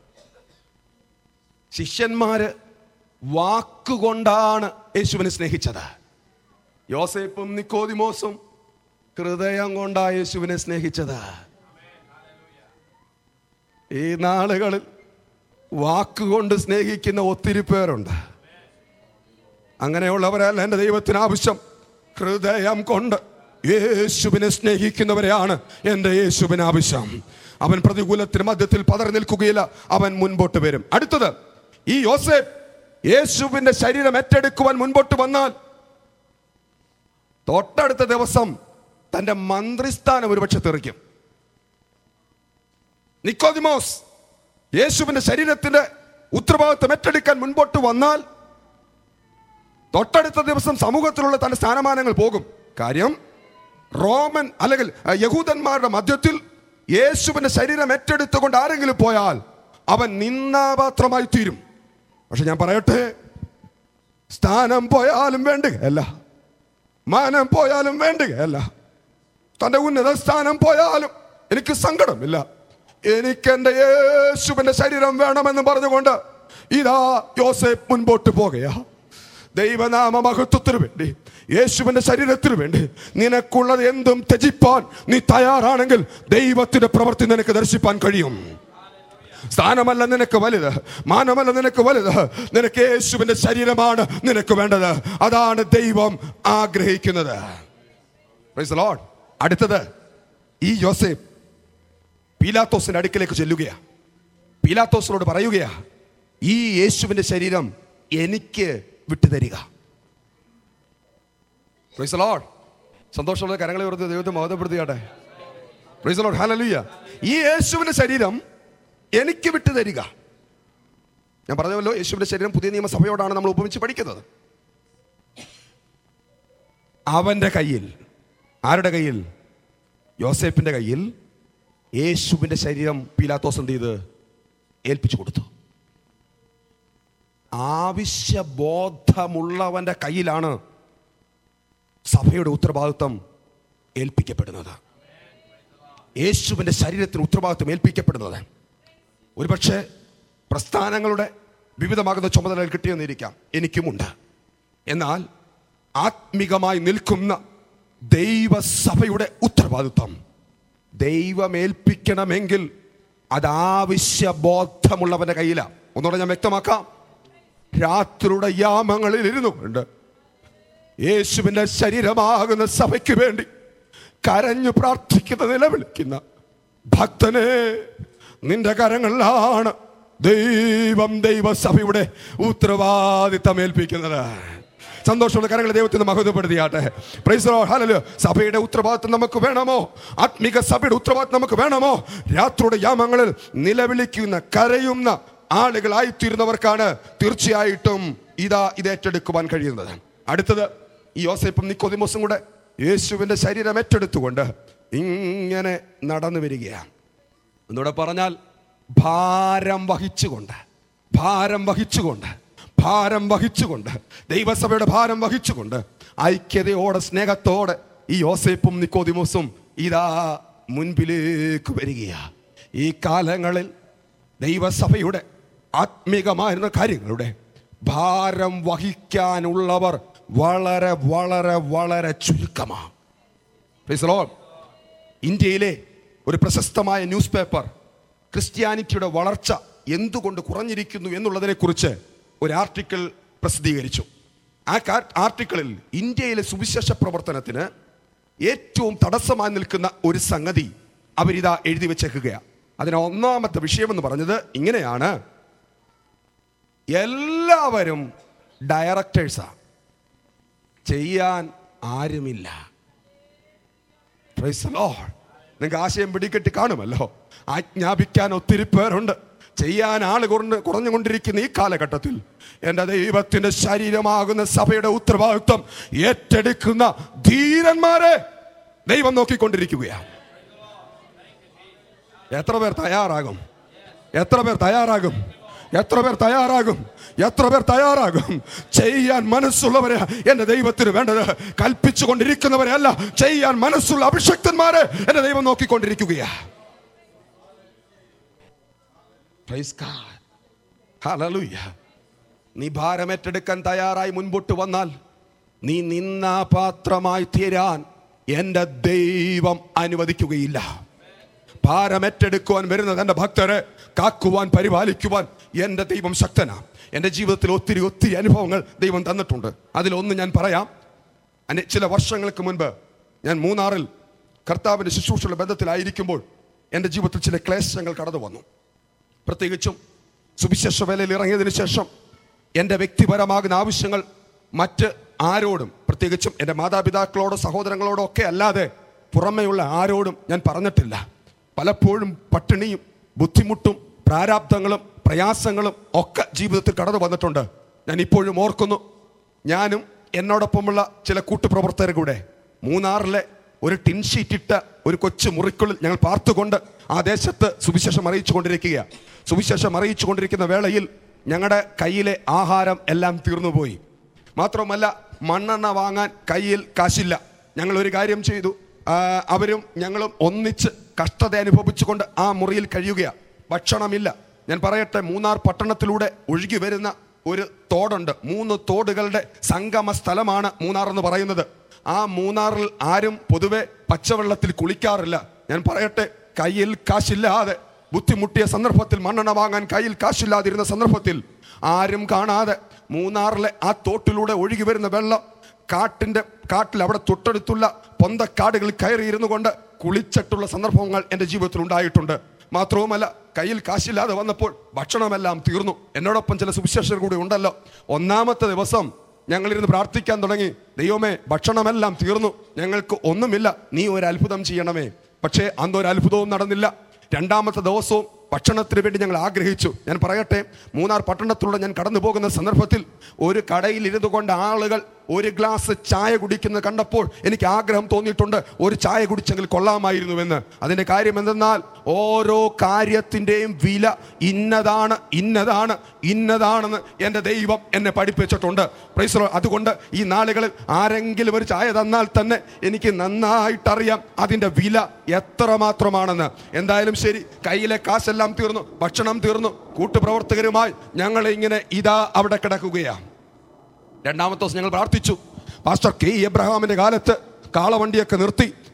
ശിഷ്യന്മാര് വാക്കുകൊണ്ടാണ് യേശുവിനെ സ്നേഹിച്ചത് യോസേപ്പും നിക്കോദിമോസും ഹൃദയം കൊണ്ടാ യേശുവിനെ സ്നേഹിച്ചത് ഈ നാളുകളിൽ വാക്കുകൊണ്ട് സ്നേഹിക്കുന്ന ഒത്തിരി പേരുണ്ട് അങ്ങനെയുള്ളവരല്ല എൻ്റെ ദൈവത്തിന് ആവശ്യം ഹൃദയം കൊണ്ട് യേശുവിനെ സ്നേഹിക്കുന്നവരെയാണ് എൻ്റെ യേശുവിന് ആവശ്യം അവൻ പ്രതികൂലത്തിന് മധ്യത്തിൽ പതറി നിൽക്കുകയില്ല അവൻ മുൻപോട്ട് വരും അടുത്തത് ഈ യോസേഫ് യേശുവിന്റെ ശരീരം ഏറ്റെടുക്കുവാൻ മുൻപോട്ട് വന്നാൽ തൊട്ടടുത്ത ദിവസം തന്റെ മന്ത്രിസ്ഥാനം ഒരുപക്ഷെ തെറിക്കും നിക്കോദിമോസ് യേശുവിന്റെ ശരീരത്തിന്റെ ഉത്തരവാദിത്വം ഏറ്റെടുക്കാൻ മുൻപോട്ട് വന്നാൽ തൊട്ടടുത്ത ദിവസം സമൂഹത്തിലുള്ള തന്റെ സ്ഥാനമാനങ്ങൾ പോകും കാര്യം റോമൻ അല്ലെങ്കിൽ അഹ്, യഹൂദന്മാരുടെ മധ്യത്തിൽ യേശുവിന്റെ ശരീരം ഏറ്റെടുത്തുകൊണ്ട് ആരെങ്കിലും പോയാൽ അവൻ നിന്നാപാത്രമായി തീരും പക്ഷെ ഞാൻ പറയട്ടെ സ്ഥാനം പോയാലും വേണ്ടുകയല്ല മാനം പോയാലും വേണ്ടുകയല്ല തന്റെ ഉന്നത സ്ഥാനം പോയാലും എനിക്ക് സങ്കടമില്ല എനിക്ക് എന്റെ യേശുവിന്റെ ശരീരം വേണമെന്ന് പറഞ്ഞുകൊണ്ട് ഇതാ യോസേഫ് മുൻപോട്ട് പോകുകയാ ദൈവനാമ മഹത്വത്തിന് വേണ്ടി യേശുവിന്റെ ശരീരത്തിന് വേണ്ടി നിനക്കുള്ളത് എന്തും ത്യജിപ്പാൻ നീ തയ്യാറാണെങ്കിൽ ദൈവത്തിന്റെ പ്രവൃത്തി നിനക്ക് ദർശിപ്പാൻ കഴിയും സ്ഥാനമല്ല നിനക്ക് വലുത് മാനമല്ല നിനക്ക് വലുത് നിനക്ക് യേശുവിന്റെ ശരീരമാണ് നിനക്ക് വേണ്ടത് അതാണ് ദൈവം ആഗ്രഹിക്കുന്നത് Praise the Lord. അടുത്തത് ഈ യോസേഫ് പീലാത്തോസിന്റെ അടുക്കലേക്ക് ചെല്ലുകയാ പീലാത്തോസിനോട് പറയുകയാ ഈ യേശുവിന്റെ ശരീരം എനിക്ക് വിട്ടുതരിക Praise the Lord. സന്തോഷമുള്ള കരങ്ങളെ ഓർത്ത് ദൈവത്തെ മഹത്വപ്പെടുത്തിയാട്ടെ Praise the Lord. Hallelujah. ഈ യേശുവിന്റെ ശരീരം എനിക്ക് വിട്ടു തരിക ഞാൻ പറഞ്ഞല്ലോ യേശുവിന്റെ ശരീരം പുതിയ നിയമസഭയോടാണ് നമ്മൾ ഉപമിച്ച് പഠിക്കുന്നത് അവന്റെ കയ്യിൽ ആരുടെ കയ്യിൽ യോസേപ്പിന്റെ കയ്യിൽ യേശുവിന്റെ ശരീരം പീലാത്തോസ് എന്ത് ചെയ്ത് ഏൽപ്പിച്ചു കൊടുത്തു ആവശ്യബോധമുള്ളവന്റെ കയ്യിലാണ് സഭയുടെ ഉത്തരവാദിത്വം ഏൽപ്പിക്കപ്പെടുന്നത് യേശുവിന്റെ ശരീരത്തിന് ഉത്തരവാദിത്വം ഏൽപ്പിക്കപ്പെടുന്നത് ഒരുപക്ഷെ പ്രസ്ഥാനങ്ങളുടെ വിവിധമാകുന്ന ചുമതലകൾ കിട്ടിയെന്നിരിക്കാം എനിക്കുമുണ്ട് എന്നാൽ ആത്മികമായി നിൽക്കുന്ന ദൈവസഭയുടെ ഉത്തരവാദിത്വം ദൈവമേൽപ്പിക്കണമെങ്കിൽ അത് ആവശ്യ ബോധമുള്ളവന്റെ കയ്യിലാണ് ഒന്നുകൂടെ ഞാൻ വ്യക്തമാക്കാം രാത്രിയുടെ യാമങ്ങളിൽ ഇരുന്നു കൊണ്ട് യേശുവിന്റെ ശരീരമാകുന്ന സഭയ്ക്ക് വേണ്ടി കരഞ്ഞു പ്രാർത്ഥിക്കുന്ന നിലവിളിക്കുന്ന ഭക്തനെ നിന്റെ കരങ്ങളിലാണ് ദൈവം ദൈവസഭയുടെ ഉത്തരവാദിത്തം ഏൽപ്പിക്കുന്നത് സന്തോഷമുള്ള കരങ്ങൾ ദൈവത്തിന് മഹത്വപ്പെടുത്തിയാട്ടെ Praise the Lord. Hallelujah. സഭയുടെ ഉത്തരവാദിത്വം നമുക്ക് വേണമോ ആത്മിക സഭയുടെ ഉത്തരവാദിത്വം നമുക്ക് വേണമോ രാത്രിയുടെ യാമങ്ങളിൽ നിലവിളിക്കുന്ന കരയുന്ന ആളുകളായി തീരുന്നവർക്കാണ് തീർച്ചയായിട്ടും ഇതാ ഇത് ഏറ്റെടുക്കുവാൻ കഴിയുന്നത് അടുത്തത് ഈ യോസേപ്പും നിക്കോദിമോസും കൂടെ യേശുവിന്റെ ശരീരം ഏറ്റെടുത്തുകൊണ്ട് ഇങ്ങനെ നടന്നു വരികയാണ് എന്നൂടെ പറഞ്ഞാൽ ഭാരം വഹിച്ചുകൊണ്ട് ഭാരം വഹിച്ചുകൊണ്ട് ഭാരം വഹിച്ചുകൊണ്ട് ദൈവസഭയുടെ ഭാരം വഹിച്ചുകൊണ്ട് ഐക്യതയോടെ സ്നേഹത്തോടെ ഈ യോസേപ്പും നിക്കോദിമോസും ഇതാ മുൻപിലേക്ക് വരികയാ ഈ കാലങ്ങളിൽ ദൈവസഭയുടെ ആത്മീകമായിരുന്ന കാര്യങ്ങളുടെ ഭാരം വഹിക്കാനുള്ളവർ വളരെ വളരെ വളരെ ചുരുക്കമാണ് Praise the Lord. ഇന്ത്യയിലെ ഒരു പ്രശസ്തമായ ന്യൂസ് പേപ്പർ ക്രിസ്ത്യാനിറ്റിയുടെ വളർച്ച എന്തുകൊണ്ട് കുറഞ്ഞിരിക്കുന്നു എന്നുള്ളതിനെക്കുറിച്ച് ഒരു ആർട്ടിക്കിൾ പ്രസിദ്ധീകരിച്ചു ആ കാ- ആർട്ടിക്കിളിൽ ഇന്ത്യയിലെ സുവിശേഷ പ്രവർത്തനത്തിന് ഏറ്റവും തടസ്സമായി നിൽക്കുന്ന ഒരു സംഗതി അവരിതാ എഴുതി വെച്ചേക്കുകയാണ് അതിന് ഒന്നാമത്തെ വിഷയമെന്ന് പറഞ്ഞത് ഇങ്ങനെയാണ് എല്ലാവരും ഡയറക്ടേഴ്സാണ് ചെയ്യാൻ ആരുമില്ല Praise the Lord. നിങ്ങൾക്ക് ആശയം പിടികെട്ടി കാണുമല്ലോ ആജ്ഞാപിക്കാൻ ഒത്തിരി പേരുണ്ട് ചെയ്യാൻ ആള് കുറഞ്ഞ് കുറഞ്ഞുകൊണ്ടിരിക്കുന്ന ഈ കാലഘട്ടത്തിൽ എൻ്റെ ദൈവത്തിന്റെ ശരീരമാകുന്ന സഭയുടെ ഉത്തരവാദിത്വം ഏറ്റെടുക്കുന്ന ധീരന്മാരെ ദൈവം നോക്കിക്കൊണ്ടിരിക്കുകയാണ് എത്ര പേർ തയ്യാറാകും എത്ര പേർ തയ്യാറാകും എത്ര പേർ തയ്യാറാകും എത്ര പേർ തയ്യാറാകും ചെയ്യാൻ മനസ്സുള്ളവരെ എന്റെ ദൈവത്തിന് വേണ്ടത് കൽപ്പിച്ചു കൊണ്ടിരിക്കുന്നവരെ അല്ല ചെയ്യാൻ മനസ്സുള്ള അഭിഷക്തന്മാരെ എന്റെ ദൈവം നോക്കിക്കൊണ്ടിരിക്കുകയാ Praise God. Hallelujah. നീ ഭാരമേറ്റെടുക്കാൻ തയ്യാറായി മുൻപോട്ട് വന്നാൽ നീ നിന്നാ പാത്രമായി തീരാൻ എൻ്റെ ദൈവം അനുവദിക്കുകയില്ല ഭാരമേറ്റെടുക്കുവാൻ വരുന്ന തൻ്റെ ഭക്തരെ കാക്കുവാൻ പരിപാലിക്കുവാൻ എൻ്റെ ദൈവം ശക്തനാണ് എൻ്റെ ജീവിതത്തിൽ ഒത്തിരി ഒത്തിരി അനുഭവങ്ങൾ ദൈവം തന്നിട്ടുണ്ട് അതിലൊന്ന് ഞാൻ പറയാം അനെ ചില വർഷങ്ങൾക്ക് മുൻപ് ഞാൻ മൂന്നാറിൽ കർത്താവിൻ്റെ ശുശ്രൂഷയുടെ ബന്ധത്തിലായിരിക്കുമ്പോൾ എൻ്റെ ജീവിതത്തിൽ ചില ക്ലേശങ്ങൾ കടന്നു വന്നു പ്രത്യേകിച്ചും സുവിശേഷ വേലയിൽ ഇറങ്ങിയതിനു ശേഷം എൻ്റെ വ്യക്തിപരമാകുന്ന ആവശ്യങ്ങൾ മറ്റ് ആരോടും പ്രത്യേകിച്ചും എൻ്റെ മാതാപിതാക്കളോടോ സഹോദരങ്ങളോടോ ഒക്കെ അല്ലാതെ പുറമെയുള്ള ആരോടും ഞാൻ പറഞ്ഞിട്ടില്ല പലപ്പോഴും പട്ടിണിയും ബുദ്ധിമുട്ടും പ്രാരാബ്ദങ്ങളും പ്രയാസങ്ങളും ഒക്കെ ജീവിതത്തിൽ കടന്നു വന്നിട്ടുണ്ട് ഞാൻ ഇപ്പോഴും ഓർക്കുന്നു ഞാനും എന്നോടൊപ്പമുള്ള ചില കൂട്ടുപ്രവർത്തകർ കൂടെ മൂന്നാറിലെ ഒരു ടിൻ ഷീറ്റ് ഇട്ട ഒരു കൊച്ചു മുറിക്കുള്ളിൽ ഞങ്ങൾ പാർത്തുകൊണ്ട് ആ ദേശത്ത് സുവിശേഷം അറിയിച്ചു കൊണ്ടിരിക്കുകയാണ് സുവിശേഷം അറിയിച്ചു കൊണ്ടിരിക്കുന്ന വേളയിൽ ഞങ്ങളുടെ കയ്യിലെ ആഹാരം എല്ലാം തീർന്നുപോയി മാത്രമല്ല മണ്ണെണ്ണ വാങ്ങാൻ കയ്യിൽ കാശില്ല ഞങ്ങൾ ഒരു കാര്യം ചെയ്തു ആ, അവരും ഞങ്ങളും ഒന്നിച്ച് കഷ്ടത അനുഭവിച്ചുകൊണ്ട് ആ മുറിയിൽ കഴിയുകയാണ് ഭക്ഷണമില്ല ഞാൻ പറയട്ടെ മൂന്നാർ പട്ടണത്തിലൂടെ ഒഴുകി വരുന്ന ഒരു തോടുണ്ട് മൂന്ന് തോടുകളുടെ സംഗമ സ്ഥലമാണ് മൂന്നാർ എന്ന് പറയുന്നത് ആ മൂന്നാറിൽ ആരും പൊതുവെ പച്ചവെള്ളത്തിൽ കുളിക്കാറില്ല ഞാൻ പറയട്ടെ കയ്യിൽ കാശില്ലാതെ ബുദ്ധിമുട്ടിയ സന്ദർഭത്തിൽ മണ്ണെണ്ണ വാങ്ങാൻ കയ്യിൽ കാശില്ലാതിരുന്ന സന്ദർഭത്തിൽ ആരും കാണാതെ മൂന്നാറിലെ ആ തോട്ടിലൂടെ ഒഴുകി വരുന്ന വെള്ളം കാട്ടിന്റെ കാട്ടിൽ അവിടെ തൊട്ടടുത്തുള്ള പൊന്തക്കാടുകളിൽ കയറിയിരുന്നു കൊണ്ട് കുളിച്ചിട്ടുള്ള സന്ദർഭങ്ങൾ എൻ്റെ ജീവിതത്തിൽ ഉണ്ടായിട്ടുണ്ട് മാത്രവുമല്ല കയ്യിൽ കാശില്ലാതെ വന്നപ്പോൾ ഭക്ഷണമെല്ലാം തീർന്നു എന്നോടൊപ്പം ചില സുവിശേഷകർ കൂടി ഉണ്ടല്ലോ ഒന്നാമത്തെ ദിവസം ഞങ്ങളിരുന്ന് പ്രാർത്ഥിക്കാൻ തുടങ്ങി ദൈവമേ ഭക്ഷണമെല്ലാം തീർന്നു ഞങ്ങൾക്ക് ഒന്നുമില്ല നീ ഒരു അത്ഭുതം ചെയ്യണമേ പക്ഷേ അന്ന് ഒരു അത്ഭുതവും നടന്നില്ല രണ്ടാമത്തെ ദിവസവും ഭക്ഷണത്തിന് വേണ്ടി ഞങ്ങൾ ആഗ്രഹിച്ചു ഞാൻ പറയട്ടെ മൂന്നാർ പട്ടണത്തിലൂടെ ഞാൻ കടന്നു പോകുന്ന സന്ദർഭത്തിൽ ഒരു കടയിൽ ഇരുന്നു കൊണ്ട് ആളുകൾ ഒരു ഗ്ലാസ് ചായ കുടിക്കുന്നത് കണ്ടപ്പോൾ എനിക്ക് ആഗ്രഹം തോന്നിയിട്ടുണ്ട് ഒരു ചായ കുടിച്ചെങ്കിൽ കൊള്ളാമായിരുന്നുവെന്ന് അതിന്റെ കാര്യം എന്തെന്നാൽ ഓരോ കാര്യത്തിൻ്റെയും വില ഇന്നതാണ് ഇന്നതാണ് ഇന്നതാണെന്ന് എൻ്റെ ദൈവം എന്നെ പഠിപ്പിച്ചിട്ടുണ്ട് Praise the Lord. അതുകൊണ്ട് ഈ നാളുകളിൽ ആരെങ്കിലും ഒരു ചായ തന്നാൽ തന്നെ എനിക്ക് നന്നായിട്ടറിയാം അതിൻ്റെ വില എത്ര മാത്രമാണെന്ന് എന്തായാലും ശരി കയ്യിലെ കാശെല്ലാം തീർന്നു ഭക്ഷണം തീർന്നു കൂട്ടുപ്രവർത്തകരുമായി ഞങ്ങൾ ഇങ്ങനെ ഇതാ അവിടെ കിടക്കുകയാണ് രണ്ടാമത്തെ ദിവസം ഞങ്ങൾ പ്രാർത്ഥിച്ചു പാസ്റ്റർ കെ ഇ എബ്രഹാമിന്റെ കാലത്ത് കാളവണ്ടിയൊക്കെ നിർത്തി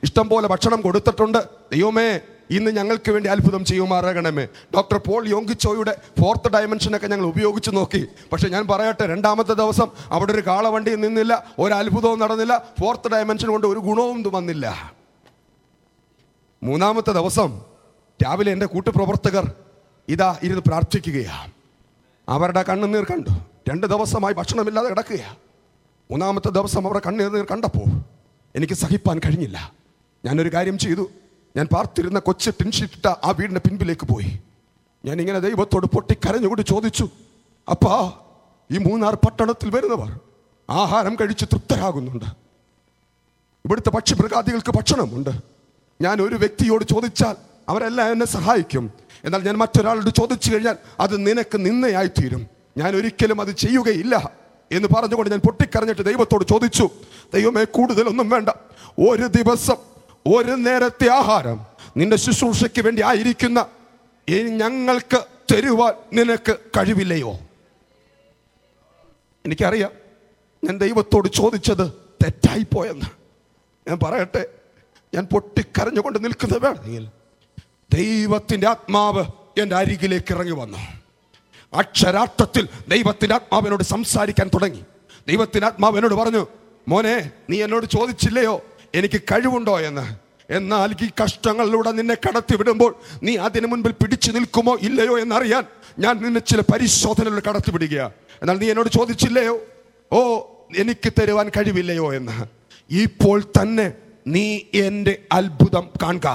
ഇഷ്ടം പോലെ ഭക്ഷണം കൊടുത്തിട്ടുണ്ട് ദൈവമേ ഇന്ന് ഞങ്ങൾക്ക് വേണ്ടി അത്ഭുതം ചെയ്യുമാറാകണമേ ഡോക്ടർ പോൾ യോങ്കിച്ചോയുടെ ഫോർത്ത് ഡയമെൻഷനൊക്കെ ഞങ്ങൾ ഉപയോഗിച്ച് നോക്കി പക്ഷെ ഞാൻ പറയട്ടെ രണ്ടാമത്തെ ദിവസം അവിടെ ഒരു കാളവണ്ടി നിന്നില്ല ഒരു അത്ഭുതവും നടന്നില്ല ഫോർത്ത് ഡയമെൻഷൻ കൊണ്ട് ഒരു ഗുണവും വന്നില്ല മൂന്നാമത്തെ ദിവസം രാവിലെ എൻ്റെ കൂട്ടുപ്രവർത്തകർ ഇതാ ഇരുന്ന് പ്രാർത്ഥിക്കുകയാണ് അവരുടെ കണ്ണുനീർ കണ്ടു രണ്ട് ദിവസമായി ഭക്ഷണമില്ലാതെ കിടക്കുകയാണ് മൂന്നാമത്തെ ദിവസം അവരുടെ കണ്ണുനീർ കണ്ടപ്പോൾ എനിക്ക് സഹിപ്പാൻ കഴിഞ്ഞില്ല ഞാനൊരു കാര്യം ചെയ്തു ഞാൻ പാർത്തിരുന്ന കൊച്ചു ടിൻഷിട്ട ആ വീടിൻ്റെ പിൻപിലേക്ക് പോയി ഞാൻ ഇങ്ങനെ ദൈവത്തോട് പൊട്ടിക്കരഞ്ഞുകൊണ്ട് ചോദിച്ചു അപ്പാ ഈ മൂന്നാർ പട്ടണത്തിൽ വരുന്നവർ ആഹാരം കഴിച്ച് തൃപ്തരാകുന്നുണ്ട് ഇവിടുത്തെ പക്ഷിമൃഗാദികൾക്ക് ഭക്ഷണമുണ്ട് ഞാൻ ഒരു വ്യക്തിയോട് ചോദിച്ചാൽ അവരെല്ലാം എന്നെ സഹായിക്കും എന്നാൽ ഞാൻ മറ്റൊരാളോട് ചോദിച്ചു കഴിഞ്ഞാൽ അത് നിനക്ക് നിന്നയായി തീരും ഞാൻ ഒരിക്കലും അത് ചെയ്യുകയില്ല എന്ന് പറഞ്ഞുകൊണ്ട് ഞാൻ പൊട്ടിക്കരഞ്ഞിട്ട് ദൈവത്തോട് ചോദിച്ചു ദൈവമേ കൂടുതലൊന്നും വേണ്ട ഒരു ദിവസം ഒരു നേരത്തെ ആഹാരം നിന്റെ ശുശ്രൂഷയ്ക്ക് വേണ്ടി ആയിരിക്കുന്ന ഈ ഞങ്ങൾക്ക് തരുവാൻ നിനക്ക് കഴിവില്ലയോ എനിക്കറിയാം ഞാൻ ദൈവത്തോട് ചോദിച്ചത് തെറ്റായിപ്പോയെന്ന് ഞാൻ പറയട്ടെ ഞാൻ പൊട്ടിക്കരഞ്ഞുകൊണ്ട് നിൽക്കുന്ന വേളയിൽ ദൈവത്തിന്റെ ആത്മാവ് എൻ്റെ അരികിലേക്ക് ഇറങ്ങി വന്നു അക്ഷരാർത്ഥത്തിൽ ദൈവത്തിന്റെ ആത്മാവിനോട് സംസാരിക്കാൻ തുടങ്ങി ദൈവത്തിന്റെ ആത്മാവ് എന്നോട് പറഞ്ഞു മോനെ നീ എന്നോട് ചോദിച്ചില്ലയോ എനിക്ക് കഴിവുണ്ടോ എന്ന് എന്നാൽ ഈ കഷ്ടങ്ങളിലൂടെ നിന്നെ കടത്തി വിടുമ്പോൾ നീ അതിനു മുൻപിൽ പിടിച്ചു നിൽക്കുമോ ഇല്ലയോ എന്നറിയാൻ ഞാൻ നിന്നെ ചില പരിശോധനകൾ കടത്തി വിടുക എന്നാൽ നീ എന്നോട് ചോദിച്ചില്ലയോ ഓ എനിക്ക് തരുവാൻ കഴിവില്ലയോ എന്ന് ഇപ്പോൾ തന്നെ നീ എൻ്റെ അത്ഭുതം കാണുക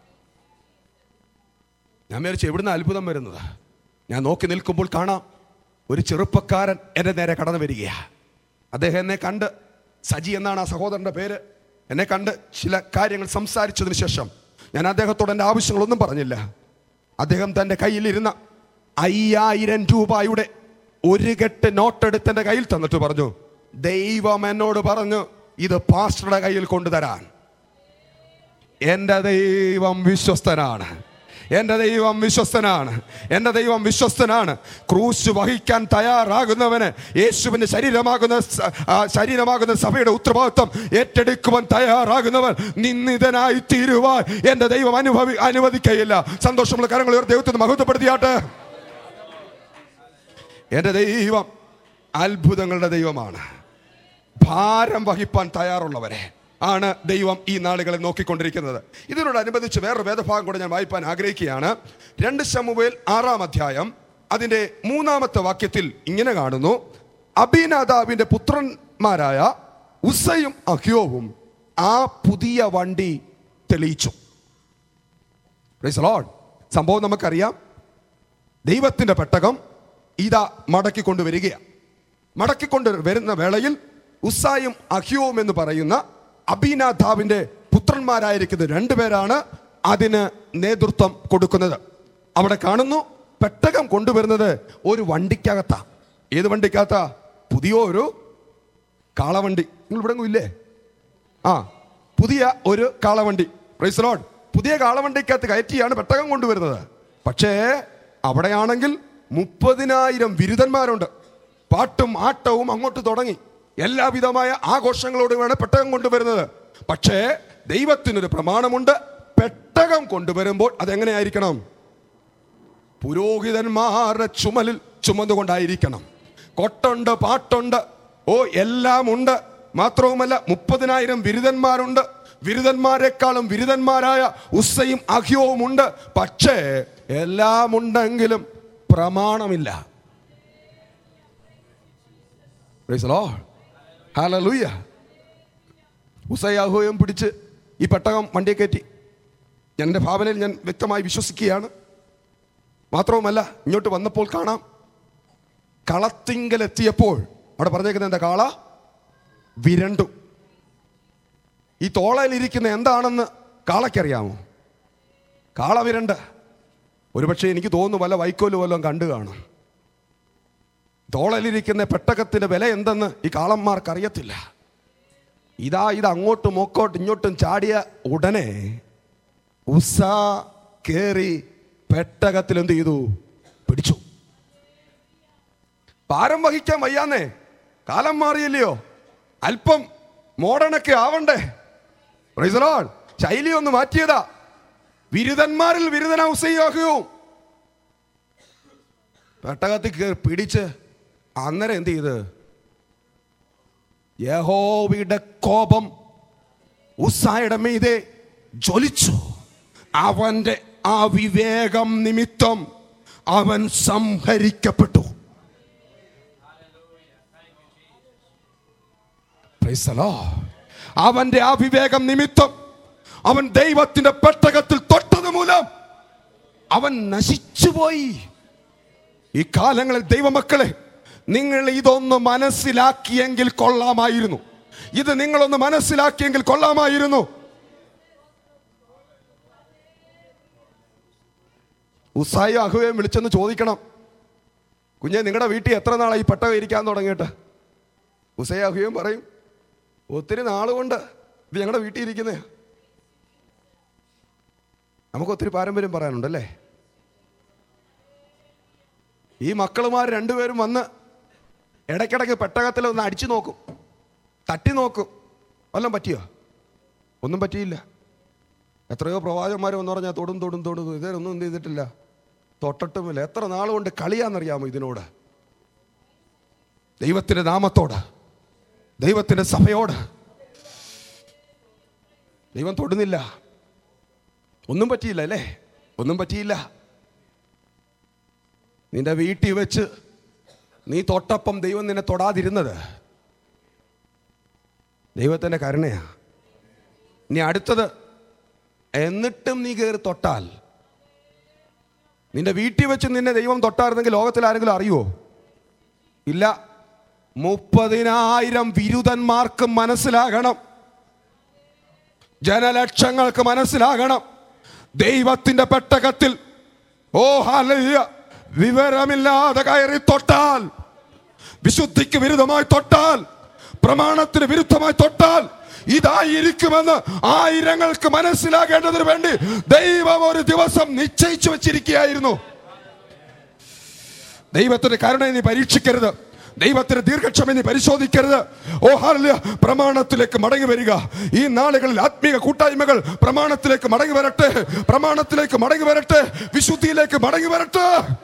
ഞാൻ വിചാരിച്ചു എവിടുന്ന അത്ഭുതം വരുന്നത് ഞാൻ നോക്കി നിൽക്കുമ്പോൾ കാണാം ഒരു ചെറുപ്പക്കാരൻ എൻ്റെ നേരെ കടന്നു വരികയാ അദ്ദേഹം എന്നെ കണ്ട് സജി എന്നാണ് ആ സഹോദരൻ്റെ പേര് എന്നെ കണ്ട് ചില കാര്യങ്ങൾ സംസാരിച്ചതിന് ശേഷം ഞാൻ അദ്ദേഹത്തോട് എൻ്റെ ആവശ്യങ്ങളൊന്നും പറഞ്ഞില്ല അദ്ദേഹം തൻ്റെ കയ്യിലിരുന്ന അയ്യായിരം രൂപയുടെ ഒരു കെട്ട് നോട്ടെടുത്ത് എൻ്റെ കയ്യിൽ തന്നിട്ട് പറഞ്ഞു ദൈവം എന്നോട് പറഞ്ഞു ഇത് പാസ്റ്ററുടെ കയ്യിൽ കൊണ്ടുതരാൻ എൻ്റെ ദൈവം വിശ്വസ്തനാണ് എൻ്റെ ദൈവം വിശ്വസ്തനാണ് എൻ്റെ ദൈവം വിശ്വസ്തനാണ് ക്രൂശ് വഹിക്കാൻ തയ്യാറാകുന്നവന് യേശുവിൻ്റെ ശരീരമാകുന്ന സ- ആ ശരീരമാകുന്ന സഭയുടെ ഉത്തരവാദിത്വം ഏറ്റെടുക്കുവാൻ തയ്യാറാകുന്നവൻ നിന്ദിതനായി തീരുവാൻ എൻ്റെ ദൈവം അനുഭവി അനുവദിക്കയില്ല സന്തോഷമുള്ള കരങ്ങൾ ഉയർത്തി ദൈവത്തിന് മഹത്വപ്പെടുത്തിയാട്ടെ എൻ്റെ ദൈവം അത്ഭുതങ്ങളുടെ ദൈവമാണ് ഭാരം വഹിപ്പാൻ തയ്യാറുള്ളവരെ ആണ് ദൈവം ഈ നാളുകളെ നോക്കിക്കൊണ്ടിരിക്കുന്നത് ഇതിനോടനുബന്ധിച്ച് വേറൊരു വേദഭാഗം കൂടെ ഞാൻ വായിപ്പാൻ ആഗ്രഹിക്കുകയാണ് രണ്ട് ശമുവേൽ ആറാം അധ്യായം അതിൻ്റെ മൂന്നാമത്തെ വാക്യത്തിൽ ഇങ്ങനെ കാണുന്നു അബിനാദാവിൻ്റെ പുത്രന്മാരായ ഉസയും അഹ്യോവും ആ പുതിയ വണ്ടി തെളിയിച്ചു Praise the Lord. സംഭവം നമുക്കറിയാം ദൈവത്തിന്റെ പെട്ടകം ഇതാ മടക്കിക്കൊണ്ട് വരികയാണ് മടക്കിക്കൊണ്ട് വരുന്ന വേളയിൽ ഉസായും അഹ്യോവും എന്ന് പറയുന്ന അബീനാഥാവിന്റെ പുത്രന്മാരായിരിക്കുന്ന രണ്ടുപേരാണ് അതിന് നേതൃത്വം കൊടുക്കുന്നത് അവിടെ കാണുന്നു പെട്ടകം കൊണ്ടുവരുന്നത് ഒരു വണ്ടിക്കകത്താ ഏത് വണ്ടിക്കകത്താ പുതിയ ഒരു കാളവണ്ടി നിങ്ങൾ ഇവിടെ എങ്ങും ഇല്ലേ ആ പുതിയ ഒരു കാളവണ്ടി പ്രൈസ് ലോഡ് പുതിയ കാളവണ്ടിക്കകത്ത് കയറ്റിയാണ് പെട്ടകം കൊണ്ടുവരുന്നത് പക്ഷേ അവിടെയാണെങ്കിൽ മുപ്പതിനായിരം ബിരുദന്മാരുണ്ട് പാട്ടും ആട്ടവും അങ്ങോട്ട് തുടങ്ങി എല്ലാവിധമായ ആഘോഷങ്ങളോടുമാണ് പെട്ടകം കൊണ്ടുവരുന്നത് പക്ഷേ ദൈവത്തിനൊരു പ്രമാണമുണ്ട് പെട്ടകം കൊണ്ടുവരുമ്പോൾ അതെങ്ങനെയായിരിക്കണം പുരോഹിതന്മാരുടെ ചുമലിൽ ചുമന്നുകൊണ്ടായിരിക്കണം കൊട്ടുണ്ട് പാട്ടുണ്ട് ഓ എല്ലാം ഉണ്ട് മാത്രവുമല്ല മുപ്പതിനായിരം ബിരുദന്മാരുണ്ട് ബിരുദന്മാരെക്കാളും ബിരുദന്മാരായ ഉസ്സയും അഹ്യവും ഉണ്ട് പക്ഷേ എല്ലാം ഉണ്ടെങ്കിലും പ്രമാണമില്ല Praise the Lord. Hallelujah. ഉസയാഹോയും പിടിച്ച് ഈ പെട്ടകം വണ്ടിയെ കയറ്റി എൻ്റെ ഭാവനയിൽ ഞാൻ വ്യക്തമായി വിശ്വസിക്കുകയാണ് മാത്രവുമല്ല ഇങ്ങോട്ട് വന്നപ്പോൾ കാണാം കളത്തിങ്കലെത്തിയപ്പോൾ അവിടെ പറഞ്ഞേക്കുന്നത് എന്താ കാള വിരണ്ടു ഈ തോളയിലിരിക്കുന്ന എന്താണെന്ന് കാളയ്ക്കറിയാമോ കാള വിരണ്ട് ഒരുപക്ഷെ എനിക്ക് തോന്നുന്നു വല്ല വൈക്കോല് വല്ലതും കണ്ടു കാണും തോളയിലിരിക്കുന്ന പെട്ടകത്തിന്റെ വില എന്തെന്ന് ഈ കാളന്മാർക്ക് അറിയത്തില്ല ഇതാ ഇത് അങ്ങോട്ടും ഒക്കോട്ടും ഇങ്ങോട്ടും ചാടിയ ഉടനെ ഉസ കേറി പെട്ടകത്തിൽ എന്ത് ചെയ്തു പിടിച്ചു ഭാരം വഹിക്കാൻ വയ്യാന്നേ കാലം മാറിയില്ലയോ അല്പം മോഡേണൊക്കെ ആവണ്ടേ Praise the Lord. ശൈലി ഒന്ന് മാറ്റിയതാ വിരുദന്മാരിൽ വിരുദന ഉസയാകുകയും പെട്ടകത്തിൽ കയറി പിടിച്ച് അന്നേരം എന്ത് ചെയ്ത് യഹോവയുടെ കോപം ഉസായുടെ മീതെ ജ്വലിച്ചു അവന്റെ ആ വിവേകം നിമിത്തം അവൻ സംഹരിക്കപ്പെട്ടു Praise the Lord. അവന്റെ ആ വിവേകം നിമിത്തം അവൻ ദൈവത്തിന്റെ പെട്ടകത്തിൽ തൊട്ടത് മൂലം അവൻ നശിച്ചുപോയി ഈ കാലങ്ങളിൽ ദൈവമക്കളെ നിങ്ങൾ ഇതൊന്ന് മനസ്സിലാക്കിയെങ്കിൽ കൊള്ളാമായിരുന്നു ഇത് നിങ്ങളൊന്ന് മനസ്സിലാക്കിയെങ്കിൽ കൊള്ളാമായിരുന്നു ഉസായി അഹുവയും വിളിച്ചെന്ന് ചോദിക്കണം കുഞ്ഞെ നിങ്ങളുടെ വീട്ടിൽ എത്ര നാളായി പെട്ടകം ഇരിക്കാൻ തുടങ്ങിയിട്ട് ഉസൈ അഹുവയും പറയും ഒത്തിരി നാളുകൊണ്ട് ഇത് ഞങ്ങളുടെ വീട്ടിൽ ഇരിക്കുന്നേ നമുക്ക് ഒത്തിരി പാരമ്പര്യം പറയാനുണ്ടല്ലേ ഈ മക്കളുമാർ രണ്ടുപേരും വന്ന് ഇടയ്ക്കിടയ്ക്ക് പെട്ടകത്തിൽ ഒന്ന് അടിച്ചു നോക്കും തട്ടി നോക്കും വല്ലതും പറ്റിയോ ഒന്നും പറ്റിയില്ല എത്രയോ പ്രവാചകന്മാർ വന്ന് പറഞ്ഞാൽ തൊടും തൊടും തൊടും ഇതൊന്നും എന്ത് ചെയ്തിട്ടില്ല തൊട്ടിട്ടുമില്ല എത്ര നാളുകൊണ്ട് കളിയാന്നറിയാമോ ഇതിനോട് ദൈവത്തിൻ്റെ നാമത്തോട് ദൈവത്തിൻ്റെ സഭയോട് ദൈവം തൊടുന്നില്ല ഒന്നും പറ്റിയില്ല അല്ലേ ഒന്നും പറ്റിയില്ല നിന്റെ വീട്ടിൽ വെച്ച് നീ തൊട്ടപ്പം ദൈവം നിന്നെ തൊടാതിരുന്നത് ദൈവത്തിൻ്റെ കരുണയാ ഇനി അടുത്തത് എന്നിട്ടും നീ കയറി തൊട്ടാൽ നിന്റെ വീട്ടിൽ വെച്ച് നിന്നെ ദൈവം തൊട്ടായിരുന്നെങ്കിൽ ലോകത്തിൽ ആരെങ്കിലും അറിയുമോ ഇല്ല മുപ്പതിനായിരം വിരുദ്ധന്മാർക്ക് മനസ്സിലാകണം ജനലക്ഷങ്ങൾക്ക് മനസ്സിലാകണം ദൈവത്തിന്റെ പെട്ടകത്തിൽ ഓ ഹല്ലേലൂയ വിവരമില്ലാതെ കയറി തൊട്ടാൽ വിശുദ്ധിക്ക് വിരുദ്ധമായി തൊട്ടാൽ പ്രമാണത്തിന് വിരുദ്ധമായി തൊട്ടാൽ ഇതായിരിക്കുമെന്ന് ആയിരങ്ങൾക്ക് മനസ്സിലാകേണ്ടതിന് വേണ്ടി ദൈവം ഒരു ദിവസം നിശ്ചയിച്ചു വെച്ചിരിക്കുകയായിരുന്നു ദൈവത്തിന്റെ കരുണയെ നീ പരീക്ഷിക്കരുത് ദൈവത്തിന്റെ ദീർഘക്ഷമ നീ പരിശോധിക്കരുത് ഓ ഹാർല്യ പ്രമാണത്തിലേക്ക് മടങ്ങി വരിക ഈ നാളുകളിൽ ആത്മീയ കൂട്ടായ്മകൾ പ്രമാണത്തിലേക്ക് മടങ്ങി വരട്ടെ പ്രമാണത്തിലേക്ക് മടങ്ങി വരട്ടെ വിശുദ്ധിയിലേക്ക് മടങ്ങി വരട്ടെ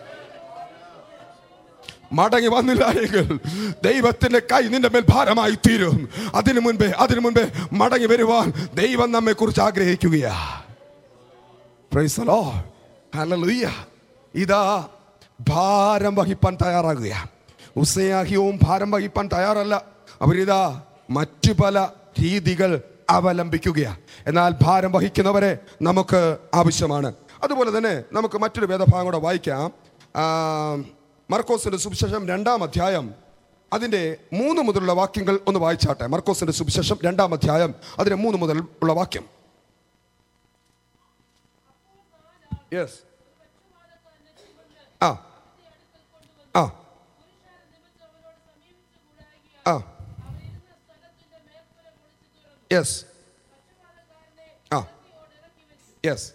മടങ്ങി വന്നില്ല എങ്കിൽ ദൈവത്തിന്റെ കൈ നിന്റെ മേൽ ഭാരമായി തീരും അതിനു മുൻപേ അതിനു മുൻപേ മടങ്ങി വരുവാൻ ദൈവം നമ്മെ കുറിച്ച് ആഗ്രഹിക്കുകയാ Praise the Lord. Hallelujah. ഇതാ ഭാരം വഹിപ്പാൻ തയ്യാറാകുക ഉസയാഹിയവും ഭാരം വഹിപ്പാൻ തയ്യാറല്ല അവരിതാ മറ്റു പല രീതികൾ അവലംബിക്കുകയാണ് എന്നാൽ ഭാരം വഹിക്കുന്നവരെ നമുക്ക് ആവശ്യമാണ് അതുപോലെ തന്നെ നമുക്ക് മറ്റൊരു വേദഭാഗം കൂടെ വായിക്കാം ആ, മർക്കോസിന്റെ സുവിശേഷം രണ്ടാം അധ്യായം അതിന്റെ മൂന്ന് മുതലുള്ള വാക്യങ്ങൾ ഒന്ന് വായിച്ചാട്ടെ മർക്കോസിന്റെ സുവിശേഷം രണ്ടാം അധ്യായം അതിന്റെ മൂന്ന് മുതൽ ഉള്ള വാക്യം യെസ് ആ ആ ആ യെസ് ആ യെസ്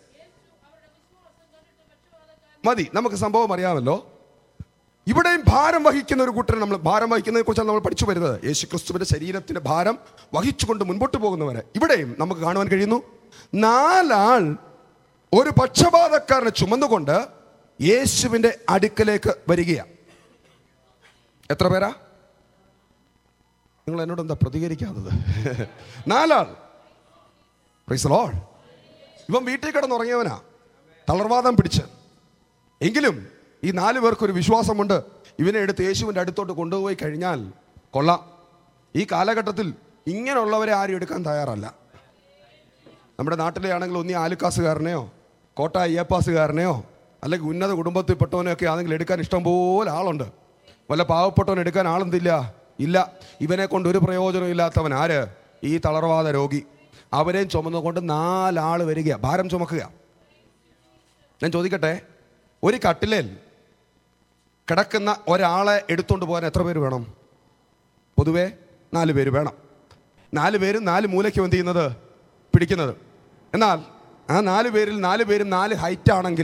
മതി നമുക്ക് സംഭവം അറിയാമല്ലോ ഇവിടെയും ഭാരം വഹിക്കുന്ന ഒരു കൂട്ടരെ നമ്മൾ ഭാരം വഹിക്കുന്നതിനെ കുറിച്ചാണ് നമ്മൾ പഠിച്ചു വരുന്നത് യേശു ക്രിസ്തുവിന്റെ ശരീരത്തിന്റെ ഭാരം വഹിച്ചുകൊണ്ട് മുൻപോട്ട് പോകുന്നവരെ ഇവിടെയും നമുക്ക് കാണുവാൻ കഴിയുന്നു നാലാൾ ഒരു പക്ഷപാതക്കാരനെ ചുമന്നുകൊണ്ട് യേശുവിന്റെ അടുക്കലേക്ക് വരികയാണ് എത്ര പേരാ നിങ്ങൾ എന്നോട് എന്താ പ്രതികരിക്കാത്തത് നാലാൾ Praise the Lord. ഇവൻ വീട്ടിൽ കിടന്നുറങ്ങിയവനാ തളർവാദം പിടിച്ച് എങ്കിലും ഈ നാല് പേർക്ക് ഒരു വിശ്വാസമുണ്ട് ഇവനെ എടുത്ത് യേശുവിൻ്റെ അടുത്തോട്ട് കൊണ്ടുപോയി കഴിഞ്ഞാൽ കൊള്ളാം ഈ കാലഘട്ടത്തിൽ ഇങ്ങനെയുള്ളവരെ ആരും എടുക്കാൻ തയ്യാറല്ല നമ്മുടെ നാട്ടിലെ ആണെങ്കിൽ ഒന്നി ആലുക്കാസുകാരനെയോ കോട്ട അയ്യപ്പാസുകാരനെയോ അല്ലെങ്കിൽ ഉന്നത കുടുംബത്തിൽപ്പെട്ടവനെയൊക്കെ ആണെങ്കിൽ എടുക്കാൻ ഇഷ്ടം പോലെ ആളുണ്ട് വല്ല പാവപ്പെട്ടവൻ എടുക്കാൻ ആളെന്തില്ല ഇല്ല ഇവനെ കൊണ്ട് ഒരു പ്രയോജനം ഇല്ലാത്തവൻ ആര് ഈ തളർവാദ രോഗി അവരെയും ചുമന്നുകൊണ്ട് നാലാൾ വരിക ഭാരം ചുമക്കുക ഞാൻ ചോദിക്കട്ടെ ഒരു കട്ടിലേൽ കിടക്കുന്ന ഒരാളെ എടുത്തുകൊണ്ട് പോകാൻ എത്ര പേര് വേണം പൊതുവേ നാല് പേര് വേണം നാല് പേരും നാല് മൂലയ്ക്കും എന്ത് ചെയ്യുന്നത് പിടിക്കുന്നത് എന്നാൽ ആ നാല് പേരിൽ നാല് പേരും നാല് ഹൈറ്റ് ആണെങ്കിൽ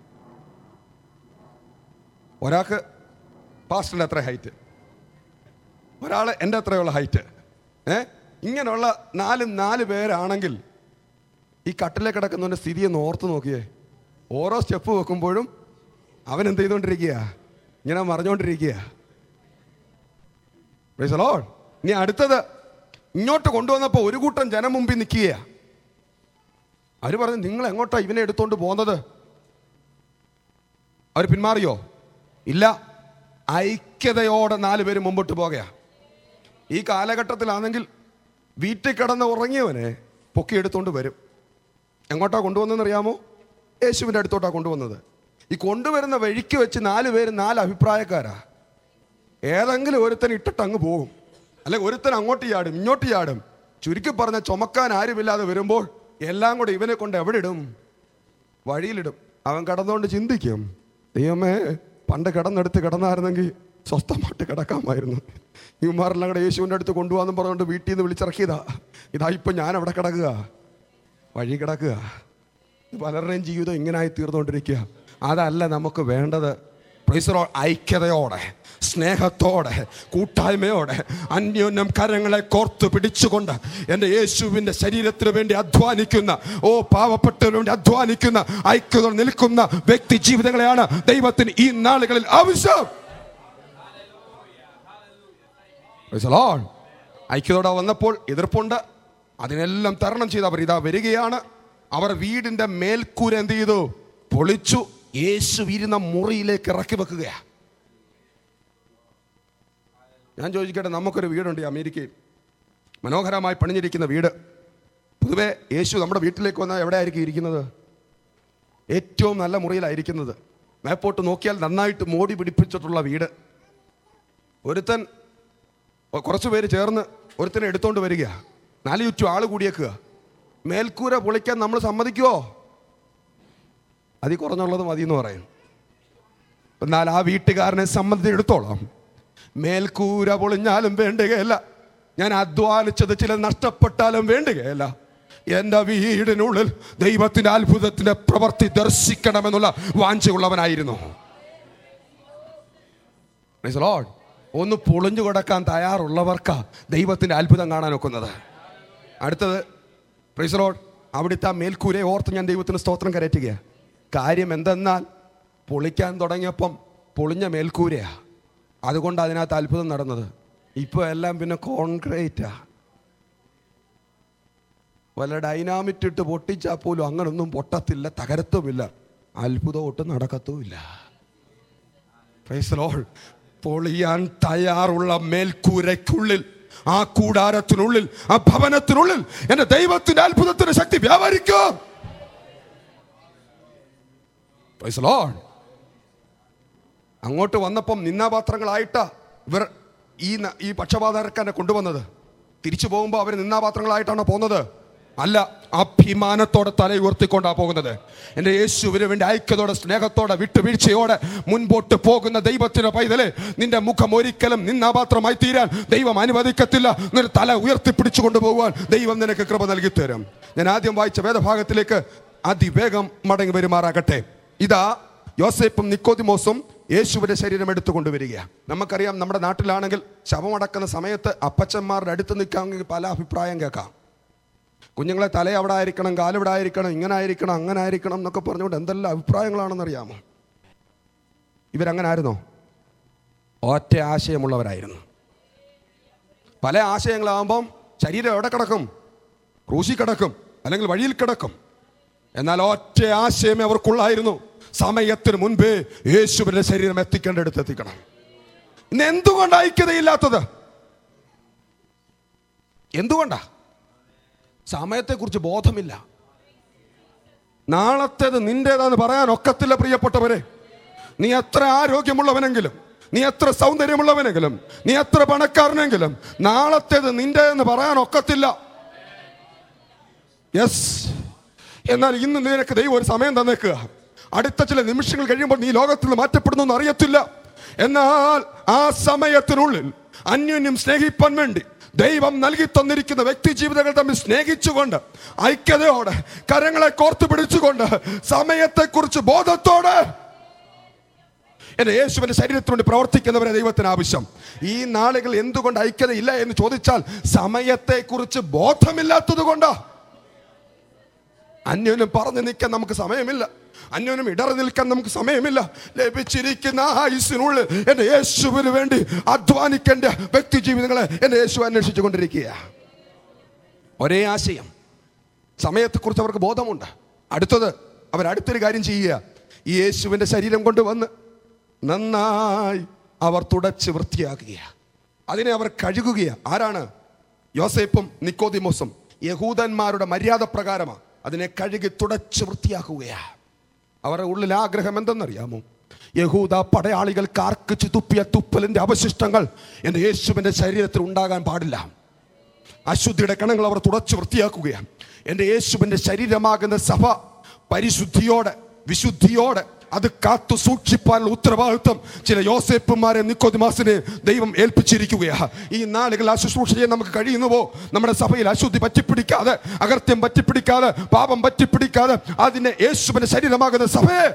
ഒരാൾക്ക് പാസ്റ്ററിൻ്റെ എത്ര ഹൈറ്റ് ഒരാൾ എൻ്റെ എത്രയുള്ള ഹൈറ്റ് ഏ ഇങ്ങനെയുള്ള നാലും നാല് പേരാണെങ്കിൽ ഈ കട്ടിലെ കിടക്കുന്നവൻ്റെ സ്ഥിതി ഒന്ന് ഓർത്ത് നോക്കിയേ ഓരോ സ്റ്റെപ്പ് വെക്കുമ്പോഴും അവൻ എന്ത് ചെയ്തുകൊണ്ടിരിക്കുക ഇങ്ങനെ മറിഞ്ഞുകൊണ്ടിരിക്കുക Praise the Lord. ഇനി അടുത്തത് ഇങ്ങോട്ട് കൊണ്ടുവന്നപ്പോൾ ഒരു കൂട്ടം ജനം മുമ്പിൽ നിൽക്കുക അവര് പറഞ്ഞു നിങ്ങൾ എങ്ങോട്ടാ ഇവനെ എടുത്തോണ്ട് പോകുന്നത് അവർ പിന്മാറിയോ ഇല്ല ഐക്യതയോടെ നാല് പേര് മുമ്പോട്ട് പോകുക ഈ കാലഘട്ടത്തിലാണെങ്കിൽ വീട്ടിൽ കിടന്ന് ഉറങ്ങിയവനെ പൊക്കിയെടുത്തോണ്ട് വരും എങ്ങോട്ടാ കൊണ്ടുവന്നതെന്ന് അറിയാമോ യേശുവിൻ്റെ അടുത്തോട്ടാ കൊണ്ടുവന്നത് ഈ കൊണ്ടുവരുന്ന വഴിക്ക് വെച്ച് നാല് പേര് നാല് അഭിപ്രായക്കാരാ ഏതെങ്കിലും ഒരുത്തൻ ഇട്ടിട്ട് അങ്ങ് പോകും അല്ലെങ്കിൽ ഒരുത്തൻ അങ്ങോട്ട് ചാടും ഇങ്ങോട്ട് ചാടും ചുരുക്കി പറഞ്ഞ ചുമക്കാൻ ആരുമില്ലാതെ വരുമ്പോൾ എല്ലാം കൂടെ ഇവനെ കൊണ്ട് എവിടെ ഇടും വഴിയിലിടും അവൻ കിടന്നുകൊണ്ട് ചിന്തിക്കും ദൈവമേ പണ്ട് കിടന്നെടുത്ത് കിടന്നായിരുന്നെങ്കിൽ സ്വസ്ഥമായിട്ട് കിടക്കാമായിരുന്നു ഇവന്മാരെല്ലാം കൂടെ യേശുവിൻ്റെ അടുത്ത് കൊണ്ടുപോകാന്ന് പറഞ്ഞുകൊണ്ട് വീട്ടിൽ നിന്ന് വിളിച്ചിറക്കിയതാ ഇതാ ഇപ്പം ഞാൻ അവിടെ കിടക്കുക വഴി കിടക്കുക പലരുടെയും ജീവിതം ഇങ്ങനായി തീർന്നുകൊണ്ടിരിക്കുക അതല്ല നമുക്ക് വേണ്ടത് പ്രൈസറോ ഐക്യതയോടെ സ്നേഹത്തോടെ കൂട്ടായ്മയോടെ അന്യോന്യം കരങ്ങളെ കോർത്ത് പിടിച്ചുകൊണ്ട് എൻ്റെ യേശുവിൻ്റെ ശരീരത്തിന് വേണ്ടി അധ്വാനിക്കുന്ന ഓ പാവപ്പെട്ടവന് വേണ്ടി അധ്വാനിക്കുന്ന ഐക്യത നിൽക്കുന്ന വ്യക്തി ജീവിതങ്ങളെയാണ് ദൈവത്തിന് ഈ നാളുകളിൽ ആവശ്യം Praise the Lord. ഐക്യതയോടെ വന്നപ്പോൾ എതിർപ്പുണ്ട് അതിനെല്ലാം തരണം ചെയ്ത് അവർ ഇതാ വരികയാണ് അവർ വീടിന്റെ മേൽക്കൂര എന്ത് ചെയ്തു പൊളിച്ചു യേശു ഇരുന്ന മുറിയിലേക്ക് ഇറക്കി വെക്കുകയാ ഞാൻ ചോദിക്കട്ടെ നമുക്കൊരു വീടുണ്ട് ഈ അമേരിക്കയിൽ മനോഹരമായി പണിഞ്ഞിരിക്കുന്ന വീട് പൊതുവെ യേശു നമ്മുടെ വീട്ടിലേക്ക് വന്നാൽ എവിടെ ആയിരിക്കും ഇരിക്കുന്നത് ഏറ്റവും നല്ല മുറിയിലായിരിക്കുന്നത് മേപ്പോട്ട് നോക്കിയാൽ നന്നായിട്ട് മോടി പിടിപ്പിച്ചിട്ടുള്ള വീട് ഒരുത്തൻ ഒ- കുറച്ച് പേര് ചേർന്ന് ഒരുത്തനെ എടുത്തോണ്ട് വരിക നാല് ചുറ്റും ആള് കൂടിയേക്കുക മേൽക്കൂര പൊളിക്കാൻ നമ്മൾ സമ്മതിക്കുമോ അതിൽ കുറഞ്ഞുള്ളത് മതി എന്ന് പറയും എന്നാൽ ആ വീട്ടുകാരനെ സംബന്ധിച്ചിടത്തോളം മേൽക്കൂര പൊളിഞ്ഞാലും വേണ്ടുകയല്ല ഞാൻ അധ്വാനിച്ചത് ചില നഷ്ടപ്പെട്ടാലും വേണ്ടുകയല്ല എൻ്റെ വീടിനുള്ളിൽ ദൈവത്തിൻ്റെ അത്ഭുതത്തിൻ്റെ പ്രവൃത്തി ദർശിക്കണമെന്നുള്ള വാഞ്ചയുള്ളവനായിരുന്നു Praise the Lord. ഒന്ന് പൊളിഞ്ഞു കൊടുക്കാൻ തയ്യാറുള്ളവർക്കാ ദൈവത്തിന്റെ അത്ഭുതം കാണാൻ ഒക്കുന്നത് അടുത്തത് പ്രീസറോഡ് അവിടുത്തെ ആ മേൽക്കൂരെ ഓർത്ത് ഞാൻ ദൈവത്തിന് സ്തോത്രം കരയറ്റുക കാര്യം എന്തെന്നാൽ പൊളിക്കാൻ തുടങ്ങിയപ്പം പൊളിഞ്ഞ മേൽക്കൂരയാ അതുകൊണ്ട് അതിനകത്ത് അത്ഭുതം നടന്നത് ഇപ്പോൾ എല്ലാം പിന്നെ കോൺക്രീറ്റാ വല്ല ഡൈനാമിറ്റ് ഇട്ട് പൊട്ടിച്ചാൽ പോലും അങ്ങനൊന്നും പൊട്ടത്തില്ല തകരത്തുമില്ല അത്ഭുതം ഒട്ടും നടക്കത്തുമില്ല Praise the Lord. പൊളിയാൻ തയ്യാറുള്ള മേൽക്കൂരയ്ക്കുള്ളിൽ ആ കൂടാരത്തിനുള്ളിൽ ആ ഭവനത്തിനുള്ളിൽ എന്റെ ദൈവത്തിന്റെ അത്ഭുതത്തിന്റെ ശക്തി വ്യാപരിക്കും Praise the Lord. അങ്ങോട്ട് വന്നപ്പം നിന്നാപാത്രങ്ങളായിട്ടാ ഇവർ ഈ ന- ഈ പക്ഷപാതക്കാരനെ കൊണ്ടുവന്നത് തിരിച്ചു പോകുമ്പോൾ അവർ നിന്നാപാത്രങ്ങളായിട്ടാണോ പോകുന്നത് അല്ല അഭിമാനത്തോടെ തല ഉയർത്തിക്കൊണ്ടാ പോകുന്നത് എൻ്റെ യേശുവിന് വേണ്ടി ഐക്യത്തോടെ സ്നേഹത്തോടെ വിട്ടുവീഴ്ചയോടെ മുൻപോട്ട് പോകുന്ന ദൈവത്തിന്റെ പൈതലെ നിന്റെ മുഖം ഒരിക്കലും നിന്നാപാത്രമായി തീരാൻ ദൈവം അനുവദിക്കത്തില്ല നിന്റെ തല ഉയർത്തിപ്പിടിച്ചു കൊണ്ടുപോകുവാൻ ദൈവം നിനക്ക് കൃപ നൽകി തരും ഞാൻ ആദ്യം വായിച്ച വേദഭാഗത്തിലേക്ക് അതിവേഗം മടങ്ങി വരുമാറാകട്ടെ ഇതാ യോസേപ്പും നിക്കോദിമോസും യേശുവിന്റെ ശരീരം എടുത്തു കൊണ്ടുവരിക നമുക്കറിയാം നമ്മുടെ നാട്ടിലാണെങ്കിൽ ശവമടക്കുന്ന സമയത്ത് അപ്പച്ചന്മാരുടെ അടുത്ത് നിൽക്കാമെങ്കിൽ പല അഭിപ്രായം കേൾക്കാം കുഞ്ഞുങ്ങളെ തല അവിടെ ആയിരിക്കണം കാലിവിടെ ആയിരിക്കണം ഇങ്ങനെ ആയിരിക്കണം അങ്ങനെ ആയിരിക്കണം എന്നൊക്കെ പറഞ്ഞുകൊണ്ട് എന്തെല്ലാം അഭിപ്രായങ്ങളാണെന്ന് അറിയാമോ ഇവരങ്ങനെ ആയിരുന്നോ ഒറ്റ ആശയമുള്ളവരായിരുന്നു പല ആശയങ്ങളാകുമ്പം ശരീരം എവിടെ കിടക്കും ക്രൂശി കിടക്കും അല്ലെങ്കിൽ വഴിയിൽ കിടക്കും എന്നാൽ ഒറ്റ ആശയമേ അവർക്കുള്ളായിരുന്നു സമയത്തിന് മുൻപേ യേശുവിന്റെ ശരീരം എത്തിക്കേണ്ടടുത്ത് എത്തിക്കണം ഇന്ന് എന്തുകൊണ്ട് ഐക്യതയില്ലാത്തത് എന്തുകൊണ്ടാ സമയത്തെക്കുറിച്ച് ബോധമില്ല നാളത്തേത് നിന്റേതാന്ന് പറയാൻ ഒക്കത്തില്ല പ്രിയപ്പെട്ടവരെ നീ എത്ര ആരോഗ്യമുള്ളവനെങ്കിലും നീ എത്ര സൗന്ദര്യമുള്ളവനെങ്കിലും നീ എത്ര പണക്കാരനെങ്കിലും നാളത്തേത് നിന്റെ എന്ന് പറയാൻ ഒക്കത്തില്ല യെസ് എന്നാൽ ഇന്ന് നിനക്ക് ദൈവം ഒരു സമയം തന്നേക്കുക അടുത്ത ചില നിമിഷങ്ങൾ കഴിയുമ്പോൾ നീ ലോകത്തിൽ നിന്ന് മാറ്റപ്പെടുന്നു എന്ന് അറിയത്തില്ല എന്നാൽ ആ സമയത്തിനുള്ളിൽ അന്യോന്യം സ്നേഹിപ്പാൻ വേണ്ടി ദൈവം നൽകി തന്നിരിക്കുന്ന വ്യക്തി ജീവിതങ്ങൾ തമ്മിൽ സ്നേഹിച്ചുകൊണ്ട് ഐക്യതയോടെ കരങ്ങളെ കോർത്തു പിടിച്ചുകൊണ്ട് സമയത്തെക്കുറിച്ച് ബോധത്തോടെ എന്റെ യേശുവിന്റെ ശരീരത്തിന് വേണ്ടി പ്രവർത്തിക്കുന്നവരെ ദൈവത്തിന് ആവശ്യം ഈ നാളുകൾ എന്തുകൊണ്ട് ഐക്യത ഇല്ല എന്ന് ചോദിച്ചാൽ സമയത്തെക്കുറിച്ച് ബോധമില്ലാത്തത് കൊണ്ടാ അന്യോന്യം പറഞ്ഞു നിൽക്കാൻ നമുക്ക് സമയമില്ല അന്യോന്യം ഇടറി നിൽക്കാൻ നമുക്ക് സമയമില്ല ലഭിച്ചിരിക്കുന്ന ആ ആയുസിനുള്ളിൽ എൻ്റെ യേശുവിന് വേണ്ടി അധ്വാനിക്കേണ്ട വ്യക്തി ജീവിതങ്ങളെ എൻ്റെ യേശു അന്വേഷിച്ചു കൊണ്ടിരിക്കുക ഒരേ ആശയം സമയത്തെക്കുറിച്ച് അവർക്ക് ബോധമുണ്ട് അടുത്തത് അവർ അടുത്തൊരു കാര്യം ചെയ്യുക ഈ യേശുവിൻ്റെ ശരീരം കൊണ്ടുവന്ന് നന്നായി അവർ തുടച്ച് വൃത്തിയാക്കുകയാണ് അതിനെ അവർ കഴുകുകയാണ് ആരാണ് യോസേപ്പും നിക്കോദിമോസും യഹൂദന്മാരുടെ മര്യാദ പ്രകാരമാണ് അതിനെ കഴുകി തുടച്ച് വൃത്തിയാക്കുകയാണ് അവരുടെ ഉള്ളിൽ ആഗ്രഹം എന്തെന്നറിയാമോ യഹൂദ പടയാളികൾ കാർക്കിച്ച് തുപ്പിയ തുപ്പലിന്റെ അവശിഷ്ടങ്ങൾ എൻ്റെ യേശുവിൻ്റെ ശരീരത്തിൽ ഉണ്ടാകാൻ പാടില്ല അശുദ്ധിയുടെ കണങ്ങൾ അവർ തുടച്ച് വൃത്തിയാക്കുകയാണ് എൻ്റെ യേശുവിൻ്റെ ശരീരമാകുന്ന സഭ പരിശുദ്ധിയോടെ വിശുദ്ധിയോടെ അത് കാത്തു സൂക്ഷിപ്പാനുള്ള ഉത്തരവാദിത്വം ചില യോസേപ്പന്മാരെ നിക്കോദിമാസിനെ ദൈവം ഏൽപ്പിച്ചിരിക്കുകയാണ് ഈ നാളുകൾ ആ ശുശ്രൂഷ ചെയ്യാൻ നമുക്ക് കഴിയുന്നുവോ നമ്മുടെ സഭയിൽ അശുദ്ധി പറ്റിപ്പിടിക്കാതെ അകർത്യം പറ്റിപ്പിടിക്കാതെ പാപം പറ്റിപ്പിടിക്കാതെ അതിനെ യേശുവിൻ്റെ ശരീരമാകുന്ന സഭയെ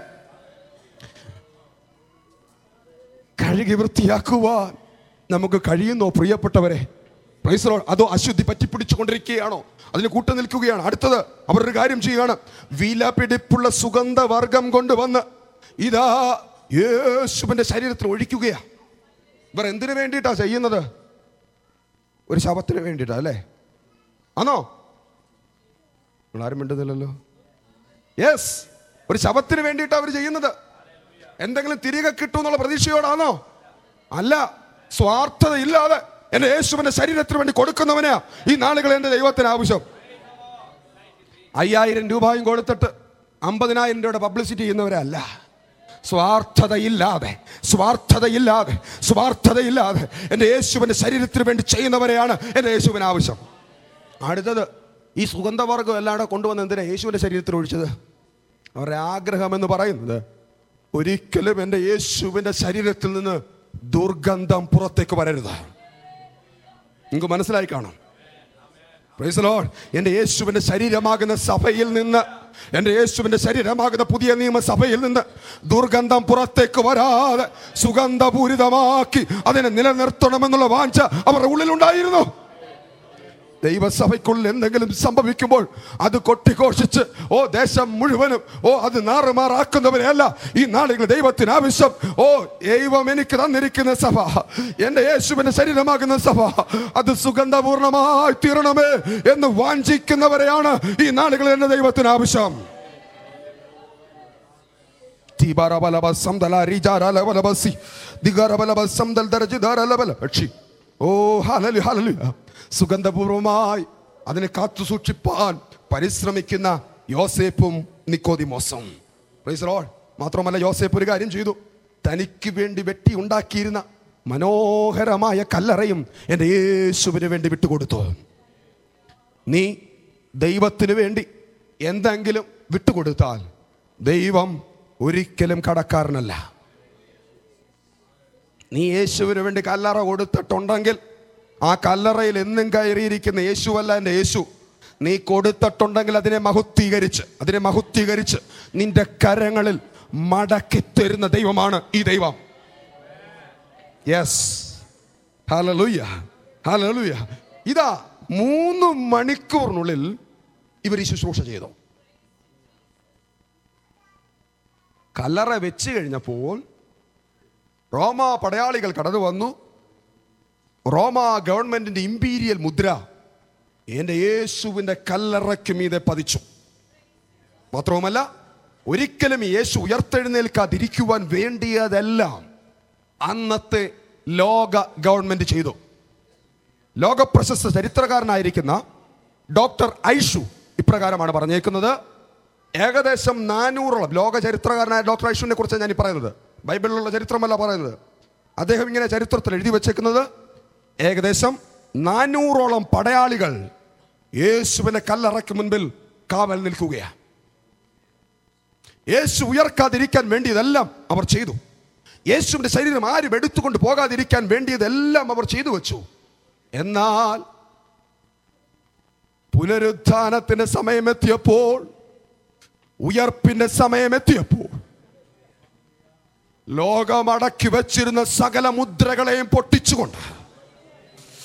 കഴുകി വൃത്തിയാക്കുവാൻ നമുക്ക് കഴിയുന്നോ പ്രിയപ്പെട്ടവരെ Praise the Lord. അതോ അശുദ്ധി പറ്റിപ്പിടിച്ചുകൊണ്ടിരിക്കുകയാണോ അതിന് കൂട്ടു നിൽക്കുകയാണ് അടുത്തത് അവരൊരു കാര്യം ചെയ്യുകയാണ് വിലപിടിപ്പുള്ള സുഗന്ധവർഗം കൊണ്ടുവന്ന് ഇതാ യേശുവിന്റെ ശരീരത്തിൽ ഒഴിക്കുകയാ ഇവർ എന്തിനു വേണ്ടിയിട്ടാ ചെയ്യുന്നത് ഒരു ശവത്തിന് വേണ്ടിയിട്ടാ അല്ലേ ആണോ നിങ്ങൾ ആരും മിണ്ടുന്നില്ലല്ലോ യെസ് ഒരു ശവത്തിന് വേണ്ടിയിട്ടാ അവർ ചെയ്യുന്നത് എന്തെങ്കിലും തിരികെ കിട്ടുമെന്നുള്ള പ്രതീക്ഷയോടാണോ അല്ല സ്വാർത്ഥത ഇല്ലാതെ എന്റെ യേശുവിന്റെ ശരീരത്തിന് വേണ്ടി കൊടുക്കുന്നവനാ ഈ നാളുകൾ എന്റെ ദൈവത്തിന് ആവശ്യം അയ്യായിരം രൂപയും കൊടുത്തിട്ട് അമ്പതിനായിരം രൂപയുടെ പബ്ലിസിറ്റി ചെയ്യുന്നവരല്ല സ്വാർത്ഥതയില്ലാതെ സ്വാർത്ഥതയില്ലാതെ സ്വാർത്ഥതയില്ലാതെ എൻ്റെ യേശുവിൻ്റെ ശരീരത്തിന് വേണ്ടി ചെയ്യുന്നവരെയാണ് എൻ്റെ യേശുവിന് ആവശ്യം അടുത്തത് ഈ സുഗന്ധവർഗം എല്ലാടെ കൊണ്ടുവന്ന് എന്തിനാ യേശുവിൻ്റെ ശരീരത്തിൽ ഒഴിച്ചത് അവരുടെ ആഗ്രഹം എന്ന് പറയുന്നത് ഒരിക്കലും എൻ്റെ യേശുവിൻ്റെ ശരീരത്തിൽ നിന്ന് ദുർഗന്ധം പുറത്തേക്ക് വരരുത് നിങ്ങൾക്ക് മനസ്സിലായി കാണും പ്രൈസ് ലോർഡ് എൻ്റെ യേശുവിൻ്റെ ശരീരമാകുന്ന സഭയിൽ നിന്ന് എൻ്റെ യേശുവിൻ്റെ ശരീരമാകുന്ന പുതിയ നിയമസഭയിൽ നിന്ന് ദുർഗന്ധം പുറത്തേക്ക് വരാതെ സുഗന്ധപൂരിതമാക്കി അതിനെ നിലനിർത്തണമെന്നുള്ള വാഞ്ച അവരുടെ ഉള്ളിലുണ്ടായിരുന്നു ദൈവസഭയ്ക്കുള്ളിൽ എന്തെങ്കിലും സംഭവിക്കുമ്പോൾ അത് കൊട്ടിഘോഷിച്ച് ഓ ദേശം മുഴുവനും ഓ അത് നാറുമാറാക്കുന്നവരെയല്ല ഈ നാളുകൾ ദൈവത്തിന് ആവശ്യം ഓ ദൈവം എനിക്ക് തന്നിരിക്കുന്ന സഭ എൻ്റെ യേശുവിൻ്റെ ശരീരമാകുന്ന സഭ അത് സുഗന്ധപൂർണമായി തീരണമേ എന്ന് വാഞ്ചിക്കുന്നവരെയാണ് ഈ നാളുകളിൽ എൻ്റെ ദൈവത്തിന് ആവശ്യം തീബാരബലബ സംദല റിജാരലബലബസി ദിഗരബലബ സംദൽ ദരജിദാരലബല പക്ഷി ഓ ഹലലു ഹലലു സുഗന്ധപൂർവമായി അതിനെ കാത്തു സൂക്ഷിപ്പാൻ പരിശ്രമിക്കുന്ന യോസേപ്പും നിക്കോദിമോസും Praise the Lord. മാത്രമല്ല യോസേപ്പ് ഒരു കാര്യം ചെയ്തു തനിക്ക് വേണ്ടി വെട്ടി ഉണ്ടാക്കിയിരുന്ന മനോഹരമായ കല്ലറയും എൻ്റെ യേശുവിന് വേണ്ടി വിട്ടുകൊടുത്തു നീ ദൈവത്തിന് വേണ്ടി എന്തെങ്കിലും വിട്ടുകൊടുത്താൽ ദൈവം ഒരിക്കലും കടക്കാരനല്ല നീ യേശുവിന് വേണ്ടി കല്ലറ കൊടുത്തിട്ടുണ്ടെങ്കിൽ ആ കല്ലറയിൽ എന്നും കയറിയിരിക്കുന്ന യേശുവല്ല എൻ്റെ യേശു നീ കൊടുത്തിട്ടുണ്ടെങ്കിൽ അതിനെ മഹുദ്ധീകരിച്ച് അതിനെ മഹുദ്ധീകരിച്ച് നിന്റെ കരങ്ങളിൽ മടക്കി തരുന്ന ദൈവമാണ് ഈ ദൈവം യെസ് ഹലലുയ്യ ഹലലുയ്യ ഇതാ മൂന്ന് മണിക്കൂറിനുള്ളിൽ ഇവർ ഈ ശുശ്രൂഷ ചെയ്തു കല്ലറ വെച്ച് കഴിഞ്ഞപ്പോൾ റോമ പടയാളികൾ കടന്നു വന്നു റോമ ഗവൺമെന്റിന്റെ ഇമ്പീരിയൽ മുദ്ര എൻ്റെ യേശുവിൻ്റെ കല്ലറയ്ക്ക് മീതെ പതിച്ചു മാത്രവുമല്ല ഒരിക്കലും യേശു ഉയർത്തെഴുന്നേൽക്കാതിരിക്കുവാൻ വേണ്ടിയതെല്ലാം അന്നത്തെ ലോക ഗവൺമെന്റ് ചെയ്തു ലോക പ്രശസ്ത ചരിത്രകാരനായിരിക്കുന്ന ഡോക്ടർ ഐഷു ഇപ്രകാരമാണ് പറഞ്ഞേക്കുന്നത് ഏകദേശം നാനൂറോളം ലോക ചരിത്രകാരനായ ഡോക്ടർ ഐഷുവിനെ കുറിച്ച് ഞാൻ ഈ പറയുന്നത് ബൈബിളിലുള്ള ചരിത്രമല്ല പറയുന്നത് അദ്ദേഹം ഇങ്ങനെ ചരിത്രത്തിൽ എഴുതി വെച്ചേക്കുന്നത് ഏകദേശം നാനൂറോളം പടയാളികൾ യേശുവിനെ കല്ലറയ്ക്ക് മുൻപിൽ കാവൽ നിൽക്കുകയാണ് യേശു ഉയർക്കാതിരിക്കാൻ വേണ്ടിയതെല്ലാം അവർ ചെയ്തു യേശുവിന്റെ ശരീരം ആരും എടുത്തുകൊണ്ട് പോകാതിരിക്കാൻ വേണ്ടിയതെല്ലാം അവർ ചെയ്തു വെച്ചു എന്നാൽ പുനരുത്ഥാനത്തിന്റെ സമയമെത്തിയപ്പോൾ ഉയർപ്പിന്റെ സമയമെത്തിയപ്പോൾ ലോകമടക്കി വെച്ചിരുന്ന സകല മുദ്രകളെയും പൊട്ടിച്ചുകൊണ്ട്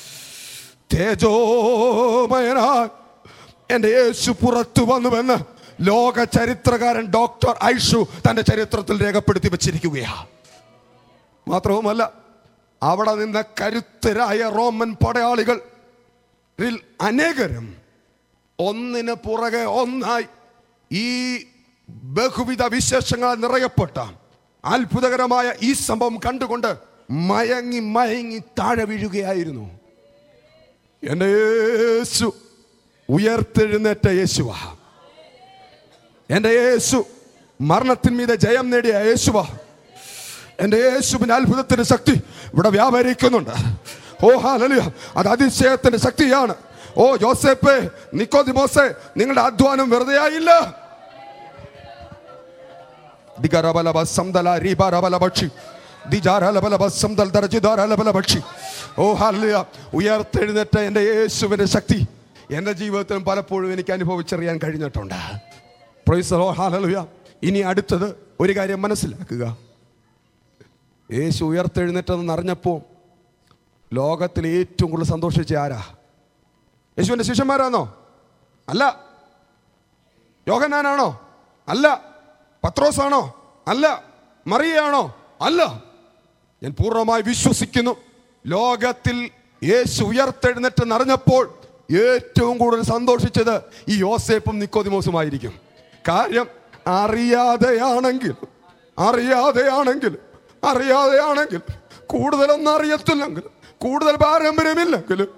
തേജോമയനായി എൻ്റെ യേശു പുറത്തു വന്നുവെന്ന് ലോക ചരിത്രകാരൻ ഡോക്ടർ ഐഷു തന്റെ ചരിത്രത്തിൽ രേഖപ്പെടുത്തി വെച്ചിരിക്കുകയാ മാത്രവുമല്ല അവിടെ നിന്ന കരുത്തരായ റോമൻ പടയാളികൾ ിൽ അനേകരും ഒന്നിന് പുറകെ ഒന്നായി ഈ ബഹുവിധ വിശേഷങ്ങൾ നിറയപ്പെട്ട അത്ഭുതകരമായ ഈ സംഭവം കണ്ടുകൊണ്ട് മയങ്ങി മയങ്ങി താഴെ വീഴുകയായിരുന്നു എന്റെ യേശു ഉയർത്തെഴുന്നേറ്റ യേശുവാ എന്റെ യേശു മരണത്തിന്മീതെ ജയം നേടിയ യേശുവാ എന്റെ യേശുവിന്റെ അത്ഭുതത്തിന്റെ ശക്തി ഇവിടെ വ്യാപരിക്കുന്നുണ്ട് ഓ ഹാലലിയ അത് അതിശയത്തിന്റെ ശക്തിയാണ് ഓ ജോസേപ്പേ നിക്കോദിമോസേ നിങ്ങളുടെ അധ്വാനം വെറുതെ ആയില്ല ദിഗരബലബ സംദല രീബാരബലഭക്ഷി ദിജാരലബലബ സംദൽ ദർജിദാരലബലഭക്ഷി ഓ ഹാലലിയ ഉയർത്തെഴുന്നേറ്റ എൻ്റെ യേശുവിന്റെ ശക്തി എൻ്റെ ജീവിതത്തിലും പലപ്പോഴും എനിക്ക് അനുഭവിച്ചറിയാൻ കഴിഞ്ഞിട്ടുണ്ട് പ്രൈസ് ഓ ഹാലലുയ ഇനി അടുത്തത് ഒരു കാര്യം മനസ്സിലാക്കുക യേശു ഉയർത്തെഴുന്നേറ്റെന്ന് അറിഞ്ഞപ്പോൾ ലോകത്തിൽ ഏറ്റവും കൂടുതൽ സന്തോഷിച്ച ആരാ യേശുവിൻ്റെ ശിഷ്യന്മാരാണോ അല്ല യോഹനാനാണോ അല്ല പത്രോസാണോ അല്ല മറിയയാണോ അല്ല ഞാൻ പൂർണ്ണമായി വിശ്വസിക്കുന്നു ലോകത്തിൽ യേശു ഉയർത്തെഴുന്നേറ്റെന്ന് അറിഞ്ഞപ്പോൾ ഏറ്റവും കൂടുതൽ സന്തോഷിച്ചത് ഈ യോസേപ്പും നിക്കോദിമോസുമായിരിക്കും കാര്യം അറിയാതെയാണെങ്കിൽ അറിയാതെയാണെങ്കിൽ അറിയാതെയാണെങ്കിൽ കൂടുതലൊന്നും അറിയത്തില്ലെങ്കിലും കൂടുതൽ പാരമ്പര്യമില്ലെങ്കിലും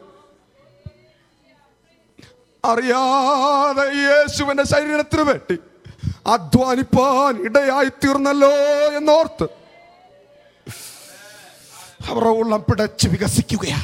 അറിയാതെ യേശുവിന്റെ ശരീരത്തിന് വേണ്ടി അധ്വാനിപ്പാൻ ഇടയായി തീർന്നല്ലോ എന്നോർത്ത് അവരുടെ ഉള്ളം പിടച്ച് വികസിക്കുകയാ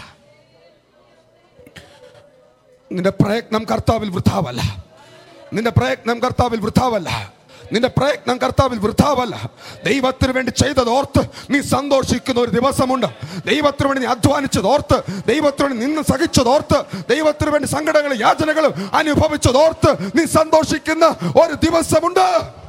നിന്റെ പ്രയത്നം കർത്താവിൽ വൃഥാവല്ല നിന്റെ പ്രയത്നം കർത്താവിൽ വൃഥാവല്ല നിന്റെ പ്രയത്നം കർത്താവിൽ വൃഥാവല്ല ദൈവത്തിന് വേണ്ടി ചെയ്തത് ഓർത്ത് നീ സന്തോഷിക്കുന്ന ഒരു ദിവസമുണ്ട് ദൈവത്തിന് വേണ്ടി നീ അധ്വാനിച്ചത് ഓർത്ത് ദൈവത്തിന് വേണ്ടി നിന്ന് സഹിച്ചത് ഓർത്ത് ദൈവത്തിന് വേണ്ടി സങ്കടങ്ങളും യാചനകളും അനുഭവിച്ചത് ഓർത്ത് നീ സന്തോഷിക്കുന്ന ഒരു ദിവസമുണ്ട്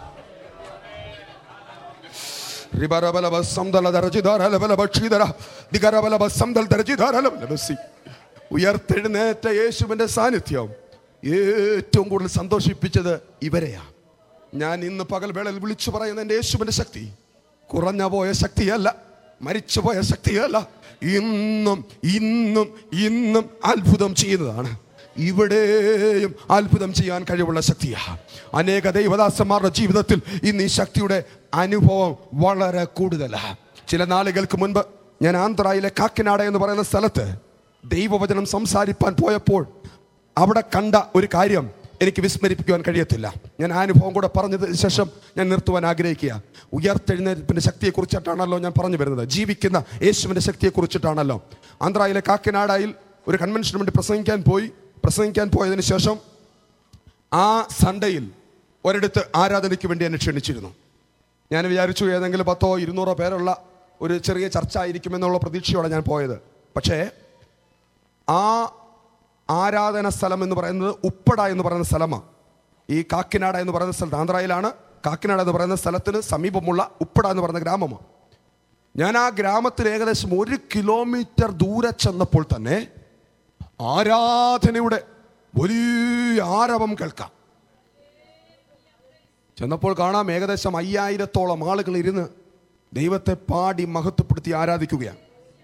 റിബറബലബ സംദല ദരജിദാരലബലബ ക്ഷീദര ദിഗരബലബ സംദൽ ദരജിദാരലബലബസി. ഉയർത്തെഴുന്നേറ്റ യേശുവിന്റെ സാന്നിധ്യം ഏറ്റവും കൂടുതൽ സന്തോഷിപ്പിച്ചത് ഇവരെയാ ഞാൻ ഇന്ന് പകൽ വേളയിൽ വിളിച്ചു പറയുന്ന എൻ്റെ യേശുവിന്റെ ശക്തി കുറഞ്ഞ പോയ ശക്തിയല്ല മരിച്ചു പോയ ശക്തിയല്ല ഇന്നും ഇന്നും ഇന്നും അത്ഭുതം ചെയ്യുന്നതാണ് ഇവിടെയും അത്ഭുതം ചെയ്യാൻ കഴിവുള്ള ശക്തിയാണ് അനേക ദൈവദാസന്മാരുടെ ജീവിതത്തിൽ ഇന്ന് ഈ ശക്തിയുടെ അനുഭവം വളരെ കൂടുതലാണ് ചില നാളുകൾക്ക് മുൻപ് ഞാൻ ആന്ധ്രയിലെ കാക്കിനാട എന്ന് പറയുന്ന സ്ഥലത്ത് ദൈവവചനം സംസാരിപ്പാൻ പോയപ്പോൾ അവിടെ കണ്ട ഒരു കാര്യം എനിക്ക് വിസ്മരിപ്പിക്കുവാൻ കഴിയത്തില്ല ഞാൻ ആ അനുഭവം കൂടെ പറഞ്ഞതിന് ശേഷം ഞാൻ നിർത്തുവാൻ ആഗ്രഹിക്കുക ഉയർത്തെഴുന്നേൽപ്പിന്റെ ശക്തിയെക്കുറിച്ചിട്ടാണല്ലോ ഞാൻ പറഞ്ഞു വരുന്നത് ജീവിക്കുന്ന യേശുവിന്റെ ശക്തിയെക്കുറിച്ചിട്ടാണല്ലോ ആന്ധ്രയിലെ കാക്കിനാടയിൽ ഒരു കൺവെൻഷന് വേണ്ടി പ്രസംഗിക്കാൻ പോയി പ്രസംഗിക്കാൻ പോയതിനു ശേഷം ആ സൺഡേയിൽ ഒരിടത്ത് ആരാധനയ്ക്ക് വേണ്ടി എന്നെ ക്ഷണിച്ചിരുന്നു ഞാൻ വിചാരിച്ചു ഏതെങ്കിലും പത്തോ ഇരുന്നൂറോ പേരുള്ള ഒരു ചെറിയ ചർച്ച ആയിരിക്കുമെന്നുള്ള പ്രതീക്ഷയോടെ ഞാൻ പോയത് പക്ഷേ ആ ആരാധന സ്ഥലം എന്ന് പറയുന്നത് ഉപ്പട എന്ന് പറയുന്ന സ്ഥലമാണ് ഈ കാക്കിനാട എന്ന് പറയുന്ന സ്ഥലത്ത് ആന്ധ്രയിലാണ് കാക്കിനാട എന്ന് പറയുന്ന സ്ഥലത്തിന് സമീപമുള്ള ഉപ്പട എന്ന് പറയുന്ന ഗ്രാമമാണ് ഞാൻ ആ ഗ്രാമത്തിൽ ഏകദേശം ഒരു കിലോമീറ്റർ ദൂരെ ചെന്നപ്പോൾ തന്നെ ആരാധനയുടെ വലിയ ആരവം കേൾക്കാം ചെന്നപ്പോൾ കാണാം ഏകദേശം അയ്യായിരത്തോളം ആളുകൾ ഇരുന്ന് ദൈവത്തെ പാടി മഹത്വപ്പെടുത്തി ആരാധിക്കുകയാണ്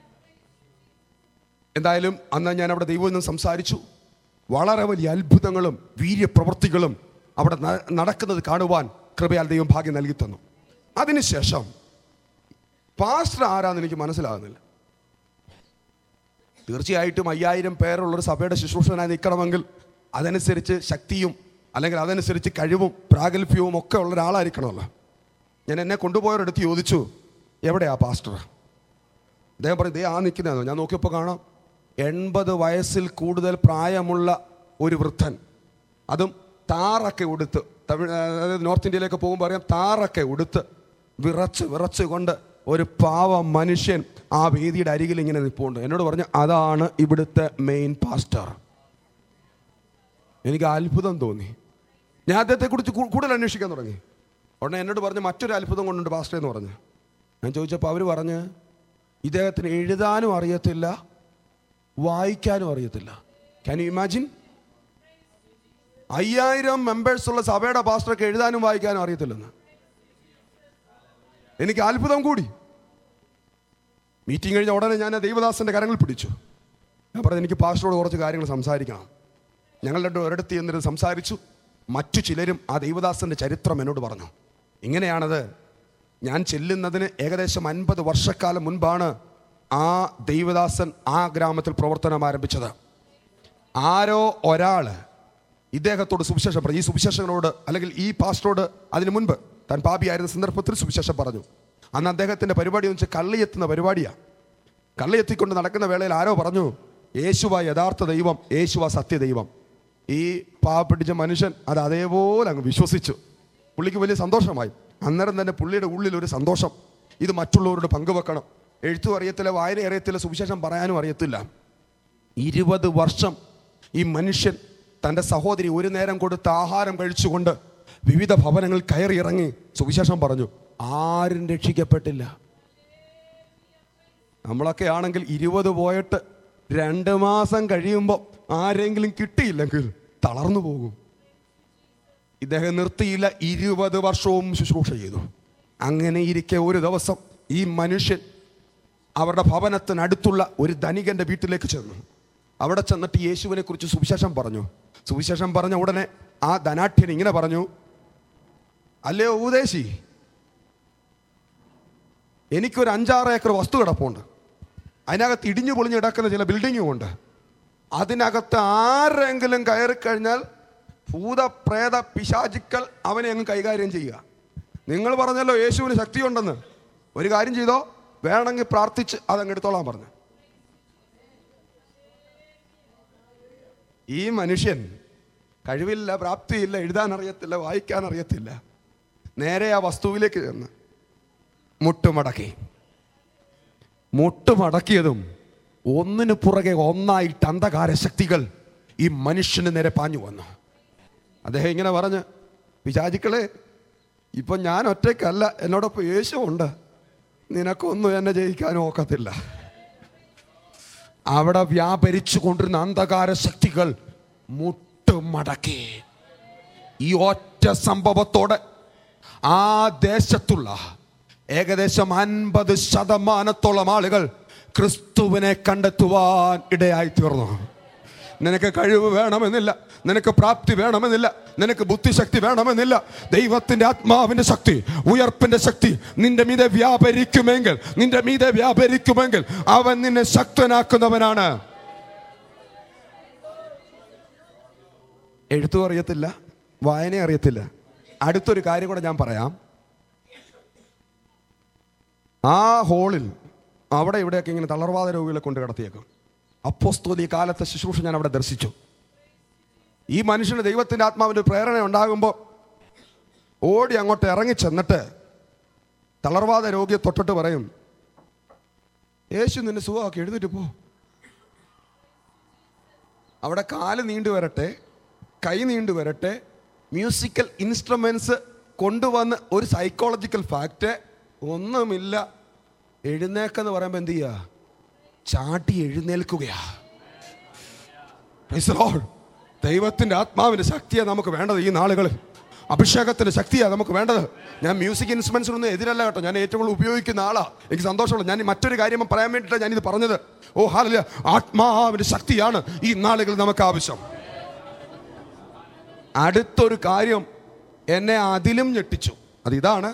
എന്തായാലും അന്ന് ഞാൻ അവിടെ ദൈവം നിന്ന് സംസാരിച്ചു വളരെ വലിയ അത്ഭുതങ്ങളും വീര്യപ്രവൃത്തികളും അവിടെ ന- നടക്കുന്നത് കാണുവാൻ കൃപയാൽ ദൈവം ഭാഗ്യം നൽകി തന്നു അതിനുശേഷം പാസ്റ്റർ ആരാന്ന് എനിക്ക് മനസ്സിലാകുന്നില്ല തീർച്ചയായിട്ടും അയ്യായിരം പേരുള്ളൊരു സഭയുടെ ശുശ്രൂഷനായി നിൽക്കണമെങ്കിൽ അതനുസരിച്ച് ശക്തിയും അല്ലെങ്കിൽ അതനുസരിച്ച് കഴിവും പ്രാഗൽഭ്യവും ഒക്കെ ഉള്ള ഒരാളായിരിക്കണമല്ലോ ഞാൻ എന്നെ കൊണ്ടുപോയവരെടുത്ത് ചോദിച്ചു എവിടെയാ പാസ്റ്റർ അദ്ദേഹം പറയും ദേ ആ നിൽക്കുന്നതെന്നോ ഞാൻ നോക്കിയപ്പോൾ കാണാം എൺപത് വയസ്സിൽ കൂടുതൽ പ്രായമുള്ള ഒരു വൃദ്ധൻ അതും താറൊക്കെ ഉടുത്ത് തമിഴ് അതായത് നോർത്ത് ഇന്ത്യയിലേക്ക് പോകുമ്പോൾ അറിയാം താറൊക്കെ ഉടുത്ത് വിറച്ച് വിറച്ച് കൊണ്ട് ഒരു പാവ മനുഷ്യൻ ആ വേദിയുടെ അരികിൽ ഇങ്ങനെ നിൽപ്പുണ്ട് എന്നോട് പറഞ്ഞു അതാണ് ഇവിടുത്തെ മെയിൻ പാസ്റ്റർ എനിക്ക് അത്ഭുതം തോന്നി ഞാൻ അദ്ദേഹത്തെക്കുറിച്ച് കൂ- കൂടുതൽ അന്വേഷിക്കാൻ തുടങ്ങി ഉടനെ എന്നോട് പറഞ്ഞ് മറ്റൊരു അത്ഭുതം കൊണ്ടുണ്ട് പാസ്റ്റർ എന്ന് പറഞ്ഞു ഞാൻ ചോദിച്ചപ്പോൾ അവർ പറഞ്ഞ് ഇദ്ദേഹത്തിന് എഴുതാനും അറിയത്തില്ല വായിക്കാനും അറിയത്തില്ല ക്യാൻ യു ഇമാജിൻ അയ്യായിരം മെമ്പേഴ്സ് ഉള്ള സഭയുടെ പാസ്റ്റർക്ക് എഴുതാനും വായിക്കാനും അറിയത്തില്ലെന്ന് എനിക്ക് അത്ഭുതം കൂടി മീറ്റിംഗ് കഴിഞ്ഞ ഉടനെ ഞാൻ ആ ദൈവദാസന്റെ കരങ്ങൾ പിടിച്ചു ഞാൻ പറഞ്ഞു എനിക്ക് പാസ്റ്ററോട് കുറച്ച് കാര്യങ്ങൾ സംസാരിക്കണം ഞങ്ങൾ രണ്ടും ഒരിടത്ത് എന്നിട്ട് സംസാരിച്ചു മറ്റു ചിലരും ആ ദൈവദാസന്റെ ചരിത്രം എന്നോട് പറഞ്ഞു ഇങ്ങനെയാണത് ഞാൻ ചെല്ലുന്നതിന് ഏകദേശം അൻപത് വർഷക്കാലം മുൻപാണ് ആ ദൈവദാസൻ ആ ഗ്രാമത്തിൽ പ്രവർത്തനം ആരംഭിച്ചത് ആരോ ഒരാള് ഇദ്ദേഹത്തോട് സുവിശേഷം പറഞ്ഞു ഈ സുവിശേഷങ്ങളോട് അല്ലെങ്കിൽ ഈ പാസ്റ്ററോട് അതിനു മുൻപ് താൻ പാപിയായിരുന്ന സന്ദർഭത്തിൽ സുവിശേഷം പറഞ്ഞു അന്ന് അദ്ദേഹത്തിന്റെ പരിപാടി എന്ന് വെച്ചാൽ കള്ളിയെത്തുന്ന പരിപാടിയാണ് കള്ളിയെത്തിക്കൊണ്ട് നടക്കുന്ന വേളയിൽ ആരോ പറഞ്ഞു യേശുവ യഥാർത്ഥ ദൈവം യേശുവ സത്യദൈവം ഈ പാവപ്പെട്ടിച്ച മനുഷ്യൻ അത് അതേപോലെ അങ്ങ് വിശ്വസിച്ചു പുള്ളിക്ക് വലിയ സന്തോഷമായി അന്നേരം തന്നെ പുള്ളിയുടെ ഉള്ളിൽ ഒരു സന്തോഷം ഇത് മറ്റുള്ളവരോട് പങ്കുവെക്കണം എഴുത്തും അറിയത്തില്ല വായന അറിയത്തില്ല സുവിശേഷം പറയാനും അറിയത്തില്ല ഇരുപത് വർഷം ഈ മനുഷ്യൻ തൻ്റെ സഹോദരി ഒരു നേരം കൊടുത്ത ആഹാരം കഴിച്ചുകൊണ്ട് വിവിധ ഭവനങ്ങളിൽ കയറി ഇറങ്ങി സുവിശേഷം പറഞ്ഞു ആരും രക്ഷിക്കപ്പെട്ടില്ല നമ്മളൊക്കെ ആണെങ്കിൽ ഇരുപത് പോയിട്ട് രണ്ട് മാസം കഴിയുമ്പോൾ ആരെങ്കിലും കിട്ടിയില്ലെങ്കിൽ തളർന്നു പോകും ഇദ്ദേഹം നിർത്തിയില്ല ഇരുപത് വർഷവും ശുശ്രൂഷ ചെയ്തു അങ്ങനെ ഇരിക്കെ ഒരു ദിവസം ഈ മനുഷ്യൻ അവരുടെ ഭവനത്തിനടുത്തുള്ള ഒരു ധനികന്റെ വീട്ടിലേക്ക് ചെന്നു അവിടെ ചെന്നിട്ട് യേശുവിനെ കുറിച്ച് സുവിശേഷം പറഞ്ഞു സുവിശേഷം പറഞ്ഞ ഉടനെ ആ ധനാഠ്യൻ ഇങ്ങനെ പറഞ്ഞു അല്ലയോ ഉപദേശി എനിക്കൊരു അഞ്ചാറ് ഏക്കർ വസ്തു കിടപ്പുണ്ട് അതിനകത്ത് ഇടിഞ്ഞു പൊളിഞ്ഞ് കിടക്കുന്ന ചില ബിൽഡിങ്ങും ഉണ്ട് അതിനകത്ത് ആരെങ്കിലും കയറി കഴിഞ്ഞാൽ ഭൂത പ്രേത പിശാചിക്കൽ അവനെ അങ്ങ് കൈകാര്യം ചെയ്യുക നിങ്ങൾ പറഞ്ഞല്ലോ യേശുവിന് ശക്തിയുണ്ടെന്ന് ഒരു കാര്യം ചെയ്തോ വേണമെങ്കിൽ പ്രാർത്ഥിച്ച് അതങ്ങ് എടുത്തോളാൻ പറഞ്ഞു ഈ മനുഷ്യൻ കഴിവില്ല പ്രാപ്തിയില്ല എഴുതാൻ അറിയത്തില്ല വായിക്കാൻ അറിയത്തില്ല നേരെ ആ വസ്തുവിലേക്ക് ചെന്ന് മുട്ടുമടക്കി മുട്ടുമടക്കിയതും ഒന്നിനു പുറകെ ഒന്നായിട്ട് അന്ധകാര ശക്തികൾ ഈ മനുഷ്യന് നേരെ പാഞ്ഞു വന്നു അദ്ദേഹം ഇങ്ങനെ പറഞ്ഞ് വിചാരിക്കളെ ഇപ്പൊ ഞാൻ ഒറ്റയ്ക്കല്ല എന്നോടൊപ്പം യേശു ഉണ്ട് നിനക്കൊന്നും എന്നെ ജയിക്കാനും ഒക്കത്തില്ല അവിടെ വ്യാപരിച്ചു കൊണ്ടിരുന്ന അന്ധകാര ശക്തികൾ മുട്ടുമടക്കി ഈ ഒറ്റ സംഭവത്തോടെ ആ ദേശത്തുള്ള ഏകദേശം അൻപത് ശതമാനത്തോളം ആളുകൾ ക്രിസ്തുവിനെ കണ്ടെത്തുവാൻ ഇടയായി തീർന്നു നിനക്ക് കഴിവ് വേണമെന്നില്ല നിനക്ക് പ്രാപ്തി വേണമെന്നില്ല നിനക്ക് ബുദ്ധിശക്തി വേണമെന്നില്ല ദൈവത്തിന്റെ ആത്മാവിന്റെ ശക്തി ഉയർപ്പിന്റെ ശക്തി നിന്റെ മീതെ വ്യാപരിക്കുമെങ്കിൽ നിന്റെ മീതെ വ്യാപരിക്കുമെങ്കിൽ അവൻ നിന്നെ ശക്തനാക്കുന്നവനാണ് എഴുത്തും അറിയത്തില്ല വായന അറിയത്തില്ല അടുത്തൊരു കാര്യം കൂടെ ഞാൻ പറയാം ആ ഹോളിൽ അവിടെ ഇവിടെയൊക്കെ ഇങ്ങനെ തളർവാദ രോഗികളെ കൊണ്ട് കിടത്തിയേക്കും അപ്പോസ്തോലി കാലത്തെ ശുശ്രൂഷ ഞാൻ അവിടെ ദർശിച്ചു ഈ മനുഷ്യന് ദൈവത്തിൻ്റെ ആത്മാവിൻ്റെ പ്രേരണ ഉണ്ടാകുമ്പോൾ ഓടി അങ്ങോട്ട് ഇറങ്ങി ചെന്നിട്ട് തളർവാദ രോഗിയെ തൊട്ടിട്ട് പറയും യേശു നിന്നെ സുഖമാക്കി എഴുതിട്ട് പോ അവിടെ കാല് നീണ്ടു വരട്ടെ കൈ നീണ്ടു വരട്ടെ മ്യൂസിക്കൽ ഇൻസ്ട്രുമെന്റ്സ് കൊണ്ടുവന്ന് ഒരു സൈക്കോളജിക്കൽ ഫാക്റ്റ് ഒന്നുമില്ല എഴുന്നേക്കെന്ന് പറയുമ്പോൾ എന്ത് ചെയ്യുക ചാട്ടി എഴുന്നേൽക്കുകയാ Praise the Lord. ദൈവത്തിന്റെ ആത്മാവിന്റെ ശക്തിയാണ് നമുക്ക് വേണ്ടത് ഈ നാളുകളിൽ അഭിഷേകത്തിന്റെ ശക്തിയാണ് നമുക്ക് വേണ്ടത് ഞാൻ മ്യൂസിക് ഇൻസ്ട്രുമെന്റ്സിനൊന്നും എതിരല്ല കേട്ടോ ഞാൻ ഏറ്റവും കൂടുതൽ ഉപയോഗിക്കുന്ന ആളാ എനിക്ക് സന്തോഷമുള്ള ഞാൻ ഈ മറ്റൊരു കാര്യം പറയാൻ വേണ്ടിയിട്ടാണ് ഞാനിത് പറഞ്ഞത് ഓ ഹാലില്ല ആത്മാവിന്റെ ശക്തിയാണ് ഈ നാളുകളിൽ നമുക്ക് ആവശ്യം അടുത്തൊരു കാര്യം എന്നെ അതിലും ഞെട്ടിച്ചു അത് ഇതാണ്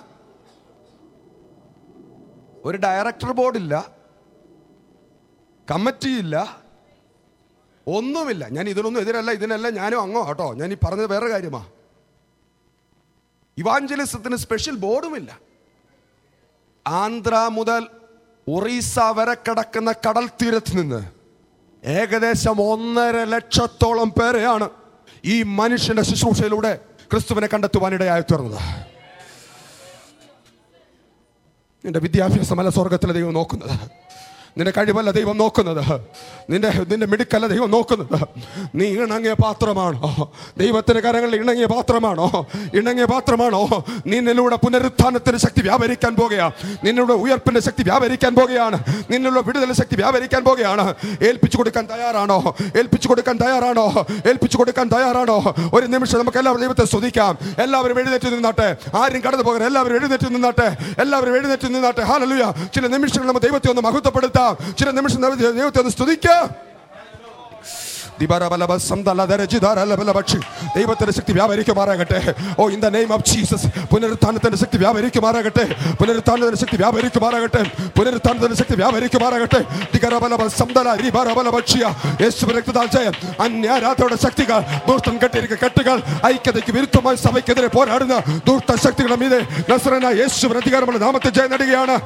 ഒരു ഡയറക്ടർ ബോർഡില്ല കമ്മിറ്റിയില്ല ഒന്നുമില്ല ഞാൻ ഇതിനൊന്നും എതിരല്ല ഇതിനല്ല ഞാനും അങ്ങോ കേട്ടോ ഞാൻ ഈ പറഞ്ഞത് വേറെ കാര്യമാ ഇവാഞ്ചലിസത്തിന് സ്പെഷ്യൽ ബോർഡുമില്ല ആന്ധ്ര മുതൽ ഒറീസ വരെ കിടക്കുന്ന കടൽ തീരത്ത് നിന്ന് ഏകദേശം ഒന്നര ലക്ഷത്തോളം പേരെയാണ് ഈ മനുഷ്യന്റെ ശുശ്രൂഷയിലൂടെ ക്രിസ്തുവിനെ കണ്ടെത്തുവാനിടയായി തീർന്നത് നിന്റെ വിദ്യാഭ്യാസമല്ല സ്വർഗത്തിലെ ദൈവം നോക്കുന്നത് നിന്റെ കഴിവല്ല ദൈവം നോക്കുന്നത് നിന്റെ നിന്റെ മിടുക്കല്ല ദൈവം നോക്കുന്നത് നീ ഇണങ്ങിയ പാത്രമാണോ ദൈവത്തിന്റെ കരങ്ങളിൽ ഇണങ്ങിയ പാത്രമാണോ ഇണങ്ങിയ പാത്രമാണോ നിന്നിലൂടെ പുനരുത്ഥാനത്തിന്റെ ശക്തി വ്യാപരിക്കാൻ പോകുകയാണ് നിന്നിലൂടെ ഉയർപ്പിന്റെ ശക്തി വ്യാപരിക്കാൻ പോകുകയാണ് നിന്നിലുള്ള വിടുതൽ ശക്തി വ്യാപരിക്കാൻ പോകുകയാണ് ഏൽപ്പിച്ചു കൊടുക്കാൻ തയ്യാറാണോ ഏൽപ്പിച്ചു കൊടുക്കാൻ തയ്യാറാണോ ഏൽപ്പിച്ചു കൊടുക്കാൻ തയ്യാറാണോ ഒരു നിമിഷം നമുക്ക് എല്ലാവരും ദൈവത്തെ സ്തുതിക്കാം എല്ലാവരും എഴുന്നേറ്റ് നിന്നാട്ടെ ആരും കടന്നു പോകരുത് എല്ലാവരും എഴുന്നേറ്റ് നിന്നാട്ടെ എല്ലാവരും എഴുന്നേറ്റ് നിന്നാട്ടെ ഹാലലുയ ചില നിമിഷങ്ങൾ നമ്മൾ ദൈവത്തെ ഒന്ന് മഹത്വപ്പെടുത്താം ചില നിമിഷം ദൈവത്തെ ദൈവത്തെ ഒന്ന് സ്തുതിക്കാം ദിബാരബലബ സംതലധരജിധാരലബലഭക്ഷി. ദൈവത്തിന്റെ ശക്തി വ്യാപരിക്കുമാറാകട്ടെ O in the name of Jesus പുനരുത്ഥാനത്തിന്റെ ശക്തി വ്യാപരിക്കുമാറാകട്ടെ പുനരുത്ഥാനത്തിന്റെ ശക്തി വ്യാപരിക്കുമാറാകട്ടെ പുനരുത്ഥാനത്തിന്റെ ശക്തി വ്യാപരിക്കുമാറാകട്ടെ ദിഗരബലബ സംതല രിബാരബലഭക്ഷിയ. യേശുവിന്റെ രക്തത്താൽ ജയം അന്യാരാധയുടെ ശക്തികൾ ദൂഷ്ടം കെട്ടിയിരിക്കുന്ന കെട്ടുകൾ ഐക്യതയ്ക്ക് വിരുദ്ധമായി സഭയ്ക്കെതിരെ പോരാടുന്ന ദൂഷ്ട ശക്തികളുടെ മീതെ നസ്രന യേശുവിന് അധികാരമുള്ള നാമത്തെ ജയം നേടുകയാണ്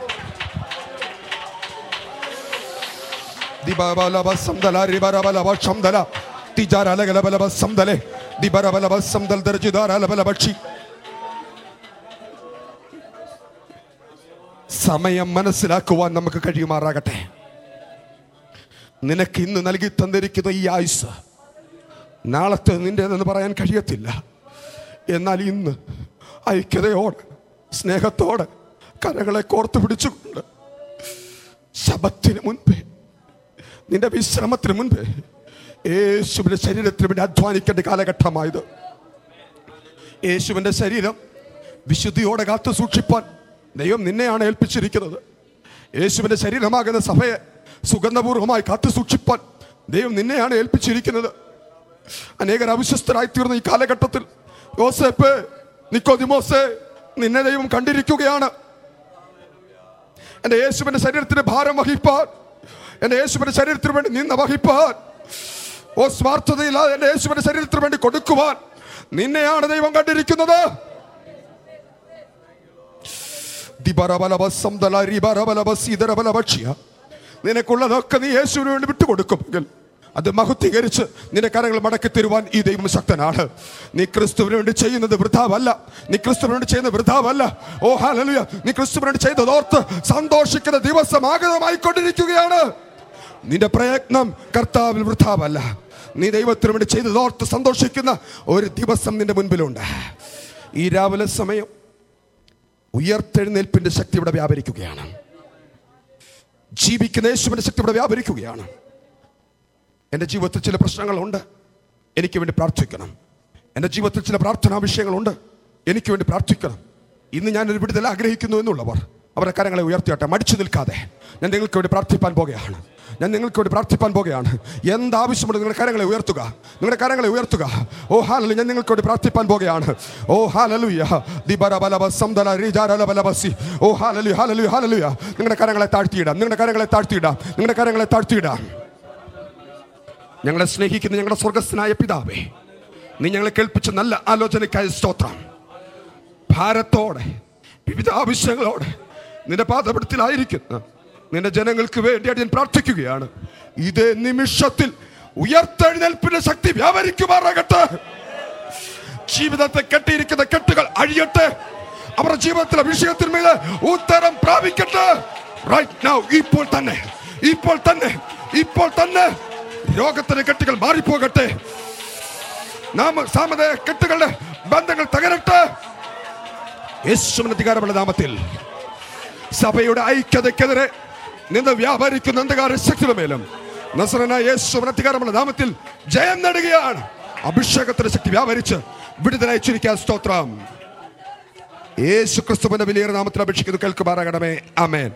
ദിബാബലബ സംദല റിബറബലബ ശംദല തിജാരലഗലബലബ സംദലെ ദിബറബലബ സംദൽ ദർജിദാരലബലബക്ഷി സമയം മനസ്സിലാക്കുവാൻ നമുക്ക് കഴിയുമാറാകട്ടെ നിനക്ക് ഇന്ന് നൽകി തന്നിരിക്കുന്ന ഈ ആയുസ് നാളത്തെ നിന്റേതെന്ന് പറയാൻ കഴിയത്തില്ല എന്നാൽ ഇന്ന് ഐക്യതയോടെ സ്നേഹത്തോടെ കരകളെ കോർത്തു പിടിച്ചുകൊണ്ട് ശബത്തിന് മുൻപേ നിന്റെ വിശ്രമത്തിന് മുൻപ് യേശുവിന്റെ ശരീരത്തിന് വേണ്ടി അധ്വാനിക്കേണ്ട കാലഘട്ടമായത് യേശുവിന്റെ ശരീരം വിശുദ്ധിയോടെ കാത്തു സൂക്ഷിപ്പാൻ ദൈവം നിന്നെയാണ് ഏൽപ്പിച്ചിരിക്കുന്നത് യേശുവിന്റെ ശരീരമാകുന്ന സഭയെ സുഗന്ധപൂർവമായി കാത്തു സൂക്ഷിപ്പാൻ ദൈവം നിന്നെയാണ് ഏൽപ്പിച്ചിരിക്കുന്നത് അനേകർ അവിശ്വസ്തരായി തീർന്ന ഈ കാലഘട്ടത്തിൽ യോസേപ്പ് നിക്കോദിമോസേ നിന്നെ ദൈവം കണ്ടിരിക്കുകയാണ് എന്റെ യേശുവിന്റെ ശരീരത്തിന് ഭാരം വഹിപ്പാൻ എന്റെ യേശുവിന്റെ ശരീരത്തിന് വേണ്ടി നിന്ന വഹിപ്പാൻ ഓ സ്വാർത്ഥതയില്ലാതെ എന്റെ യേശുവിന്റെ ശരീരത്തിന് വേണ്ടി കൊടുക്കുവാൻ നിന്നെയാണ് ദൈവം കണ്ടിരിക്കുന്നത് ദിബറബലബസം ദലരിബറബലബസീതരബലഭക്ഷ്യ. നിനക്കുള്ളതൊക്കെ നീ യേശുവിന് വേണ്ടി വിട്ടുകൊടുക്കുമെങ്കിൽ അത് മഹത്വീകരിച്ച് നിന്റെ കരങ്ങൾ മടക്കി തരുവാൻ ഈ ദൈവം ശക്തനാണ് നീ ക്രിസ്തുവിന് വേണ്ടി ചെയ്യുന്നത് വൃഥാവല്ല നീ ക്രിസ്തുവിന് വേണ്ടി ചെയ്യുന്നത് വൃഥാവല്ല ഓ ഹാലലുയ നീ ക്രിസ്തുവിന് വേണ്ടി ചെയ്തത് ഓർത്ത് സന്തോഷിക്കുന്ന ദിവസം ആഗതമായിക്കൊണ്ടിരിക്കുകയാണ് നിന്റെ പ്രയത്നം കർത്താവിൽ വൃഥാവല്ല നീ ദൈവത്തിന് വേണ്ടി ചെയ്തത് ഓർത്ത് സന്തോഷിക്കുന്ന ഒരു ദിവസം നിന്റെ മുൻപിലുണ്ട് ഈ രാവിലെ സമയം ഉയർത്തെഴുന്നേൽപ്പിന്റെ ശക്തി ഇവിടെ വ്യാപരിക്കുകയാണ് ജീവിക്കുന്ന യേശുവിന്റെ ശക്തി ഇവിടെ വ്യാപരിക്കുകയാണ് എൻ്റെ ജീവിതത്തിൽ ചില പ്രശ്നങ്ങളുണ്ട് എനിക്ക് വേണ്ടി പ്രാർത്ഥിക്കണം എൻ്റെ ജീവിതത്തിൽ ചില പ്രാർത്ഥനാ വിഷയങ്ങളുണ്ട് എനിക്ക് വേണ്ടി പ്രാർത്ഥിക്കണം ഇന്ന് ഞാനൊരു വിടുതൽ ആഗ്രഹിക്കുന്നു എന്നുള്ളവർ അവരുടെ കരങ്ങളെ ഉയർത്തിയാട്ടെ മടിച്ചു നിൽക്കാതെ ഞാൻ നിങ്ങൾക്ക് വേണ്ടി പ്രാർത്ഥിപ്പാൻ പോകുകയാണ് ഞാൻ നിങ്ങൾക്ക് വേണ്ടി പ്രാർത്ഥിപ്പാൻ പോകുകയാണ് എന്താവശ്യമുണ്ട് നിങ്ങളുടെ കരങ്ങളെ ഉയർത്തുക നിങ്ങളുടെ കരങ്ങളെ ഉയർത്തുക ഓ ഹാലലു ഞാൻ നിങ്ങൾക്ക് വേണ്ടി പ്രാർത്ഥിപ്പാൻ പോകുകയാണ് ഓ ഹാലലുയ ദിബരബലബ സംദല റിജാരലബലബസി ഓ ഹാലലു ഹാലലു ഹാലലുയ നിങ്ങളുടെ കരങ്ങളെ താഴ്ത്തിയിടാം നിങ്ങളുടെ കരങ്ങളെ താഴ്ത്തിയിടാം നിങ്ങളുടെ കരങ്ങളെ താഴ്ത്തിയിടാം ഞങ്ങളെ സ്നേഹിക്കുന്ന ഞങ്ങളുടെ സ്വർഗസ്ഥനായ പിതാവേ നീ ഞങ്ങളെ കേൾപ്പിച്ച നല്ല ആലോചനയ്ക്കായ സ്തോത്രം ഭാരത്തോടെ വിവിധ ആവശ്യങ്ങളോടെ നിന്റെ പാദപടത്തിലായിരിക്കുന്ന നിന്റെ ജനങ്ങൾക്ക് വേണ്ടിയായിട്ട് ഞാൻ പ്രാർത്ഥിക്കുകയാണ് ഇതേ നിമിഷത്തിൽ ഉയർത്തെഴുന്നേൽപ്പിന്റെ ശക്തി വ്യാപരിക്കുമാറാകട്ടെ ജീവിതത്തെ കെട്ടിയിരിക്കുന്ന കെട്ടുകൾ അഴിയട്ടെ അവരുടെ ജീവിതത്തിലെ വിഷയത്തിന്മേൽ ഉത്തരം പ്രാപിക്കട്ടെ റൈറ്റ് നൗ ഇപ്പോൾ തന്നെ ഇപ്പോൾ തന്നെ ഇപ്പോൾ തന്നെ രോഗത്തിന്റെ കെട്ടുകൾ മാറിപ്പോകട്ടെ നാമ സാമത കെട്ടുകളുടെ ബന്ധങ്ങൾ തകരട്ടെ യേശുവിന്റെ അധികാരമുള്ള നാമത്തിൽ സഭയുടെ ഐക്യതയ്ക്കെതിരെ നിന്ന് വ്യാപരിക്കുന്ന അന്ധകാര ശക്തിയുടെ മേലും നസറന യേശുവിന്റെ അധികാരമുള്ള നാമത്തിൽ ജയം നേടുകയാണ് അഭിഷേകത്തിന്റെ ശക്തി വ്യാപരിച്ച് വിടുതലയച്ചിരിക്കാൻ സ്തോത്രം യേശു ക്രിസ്തുവിന്റെ വലിയ നാമത്തിൽ അപേക്ഷിക്കുന്നു കേൾക്കുമാറാകണമേ അമേൻ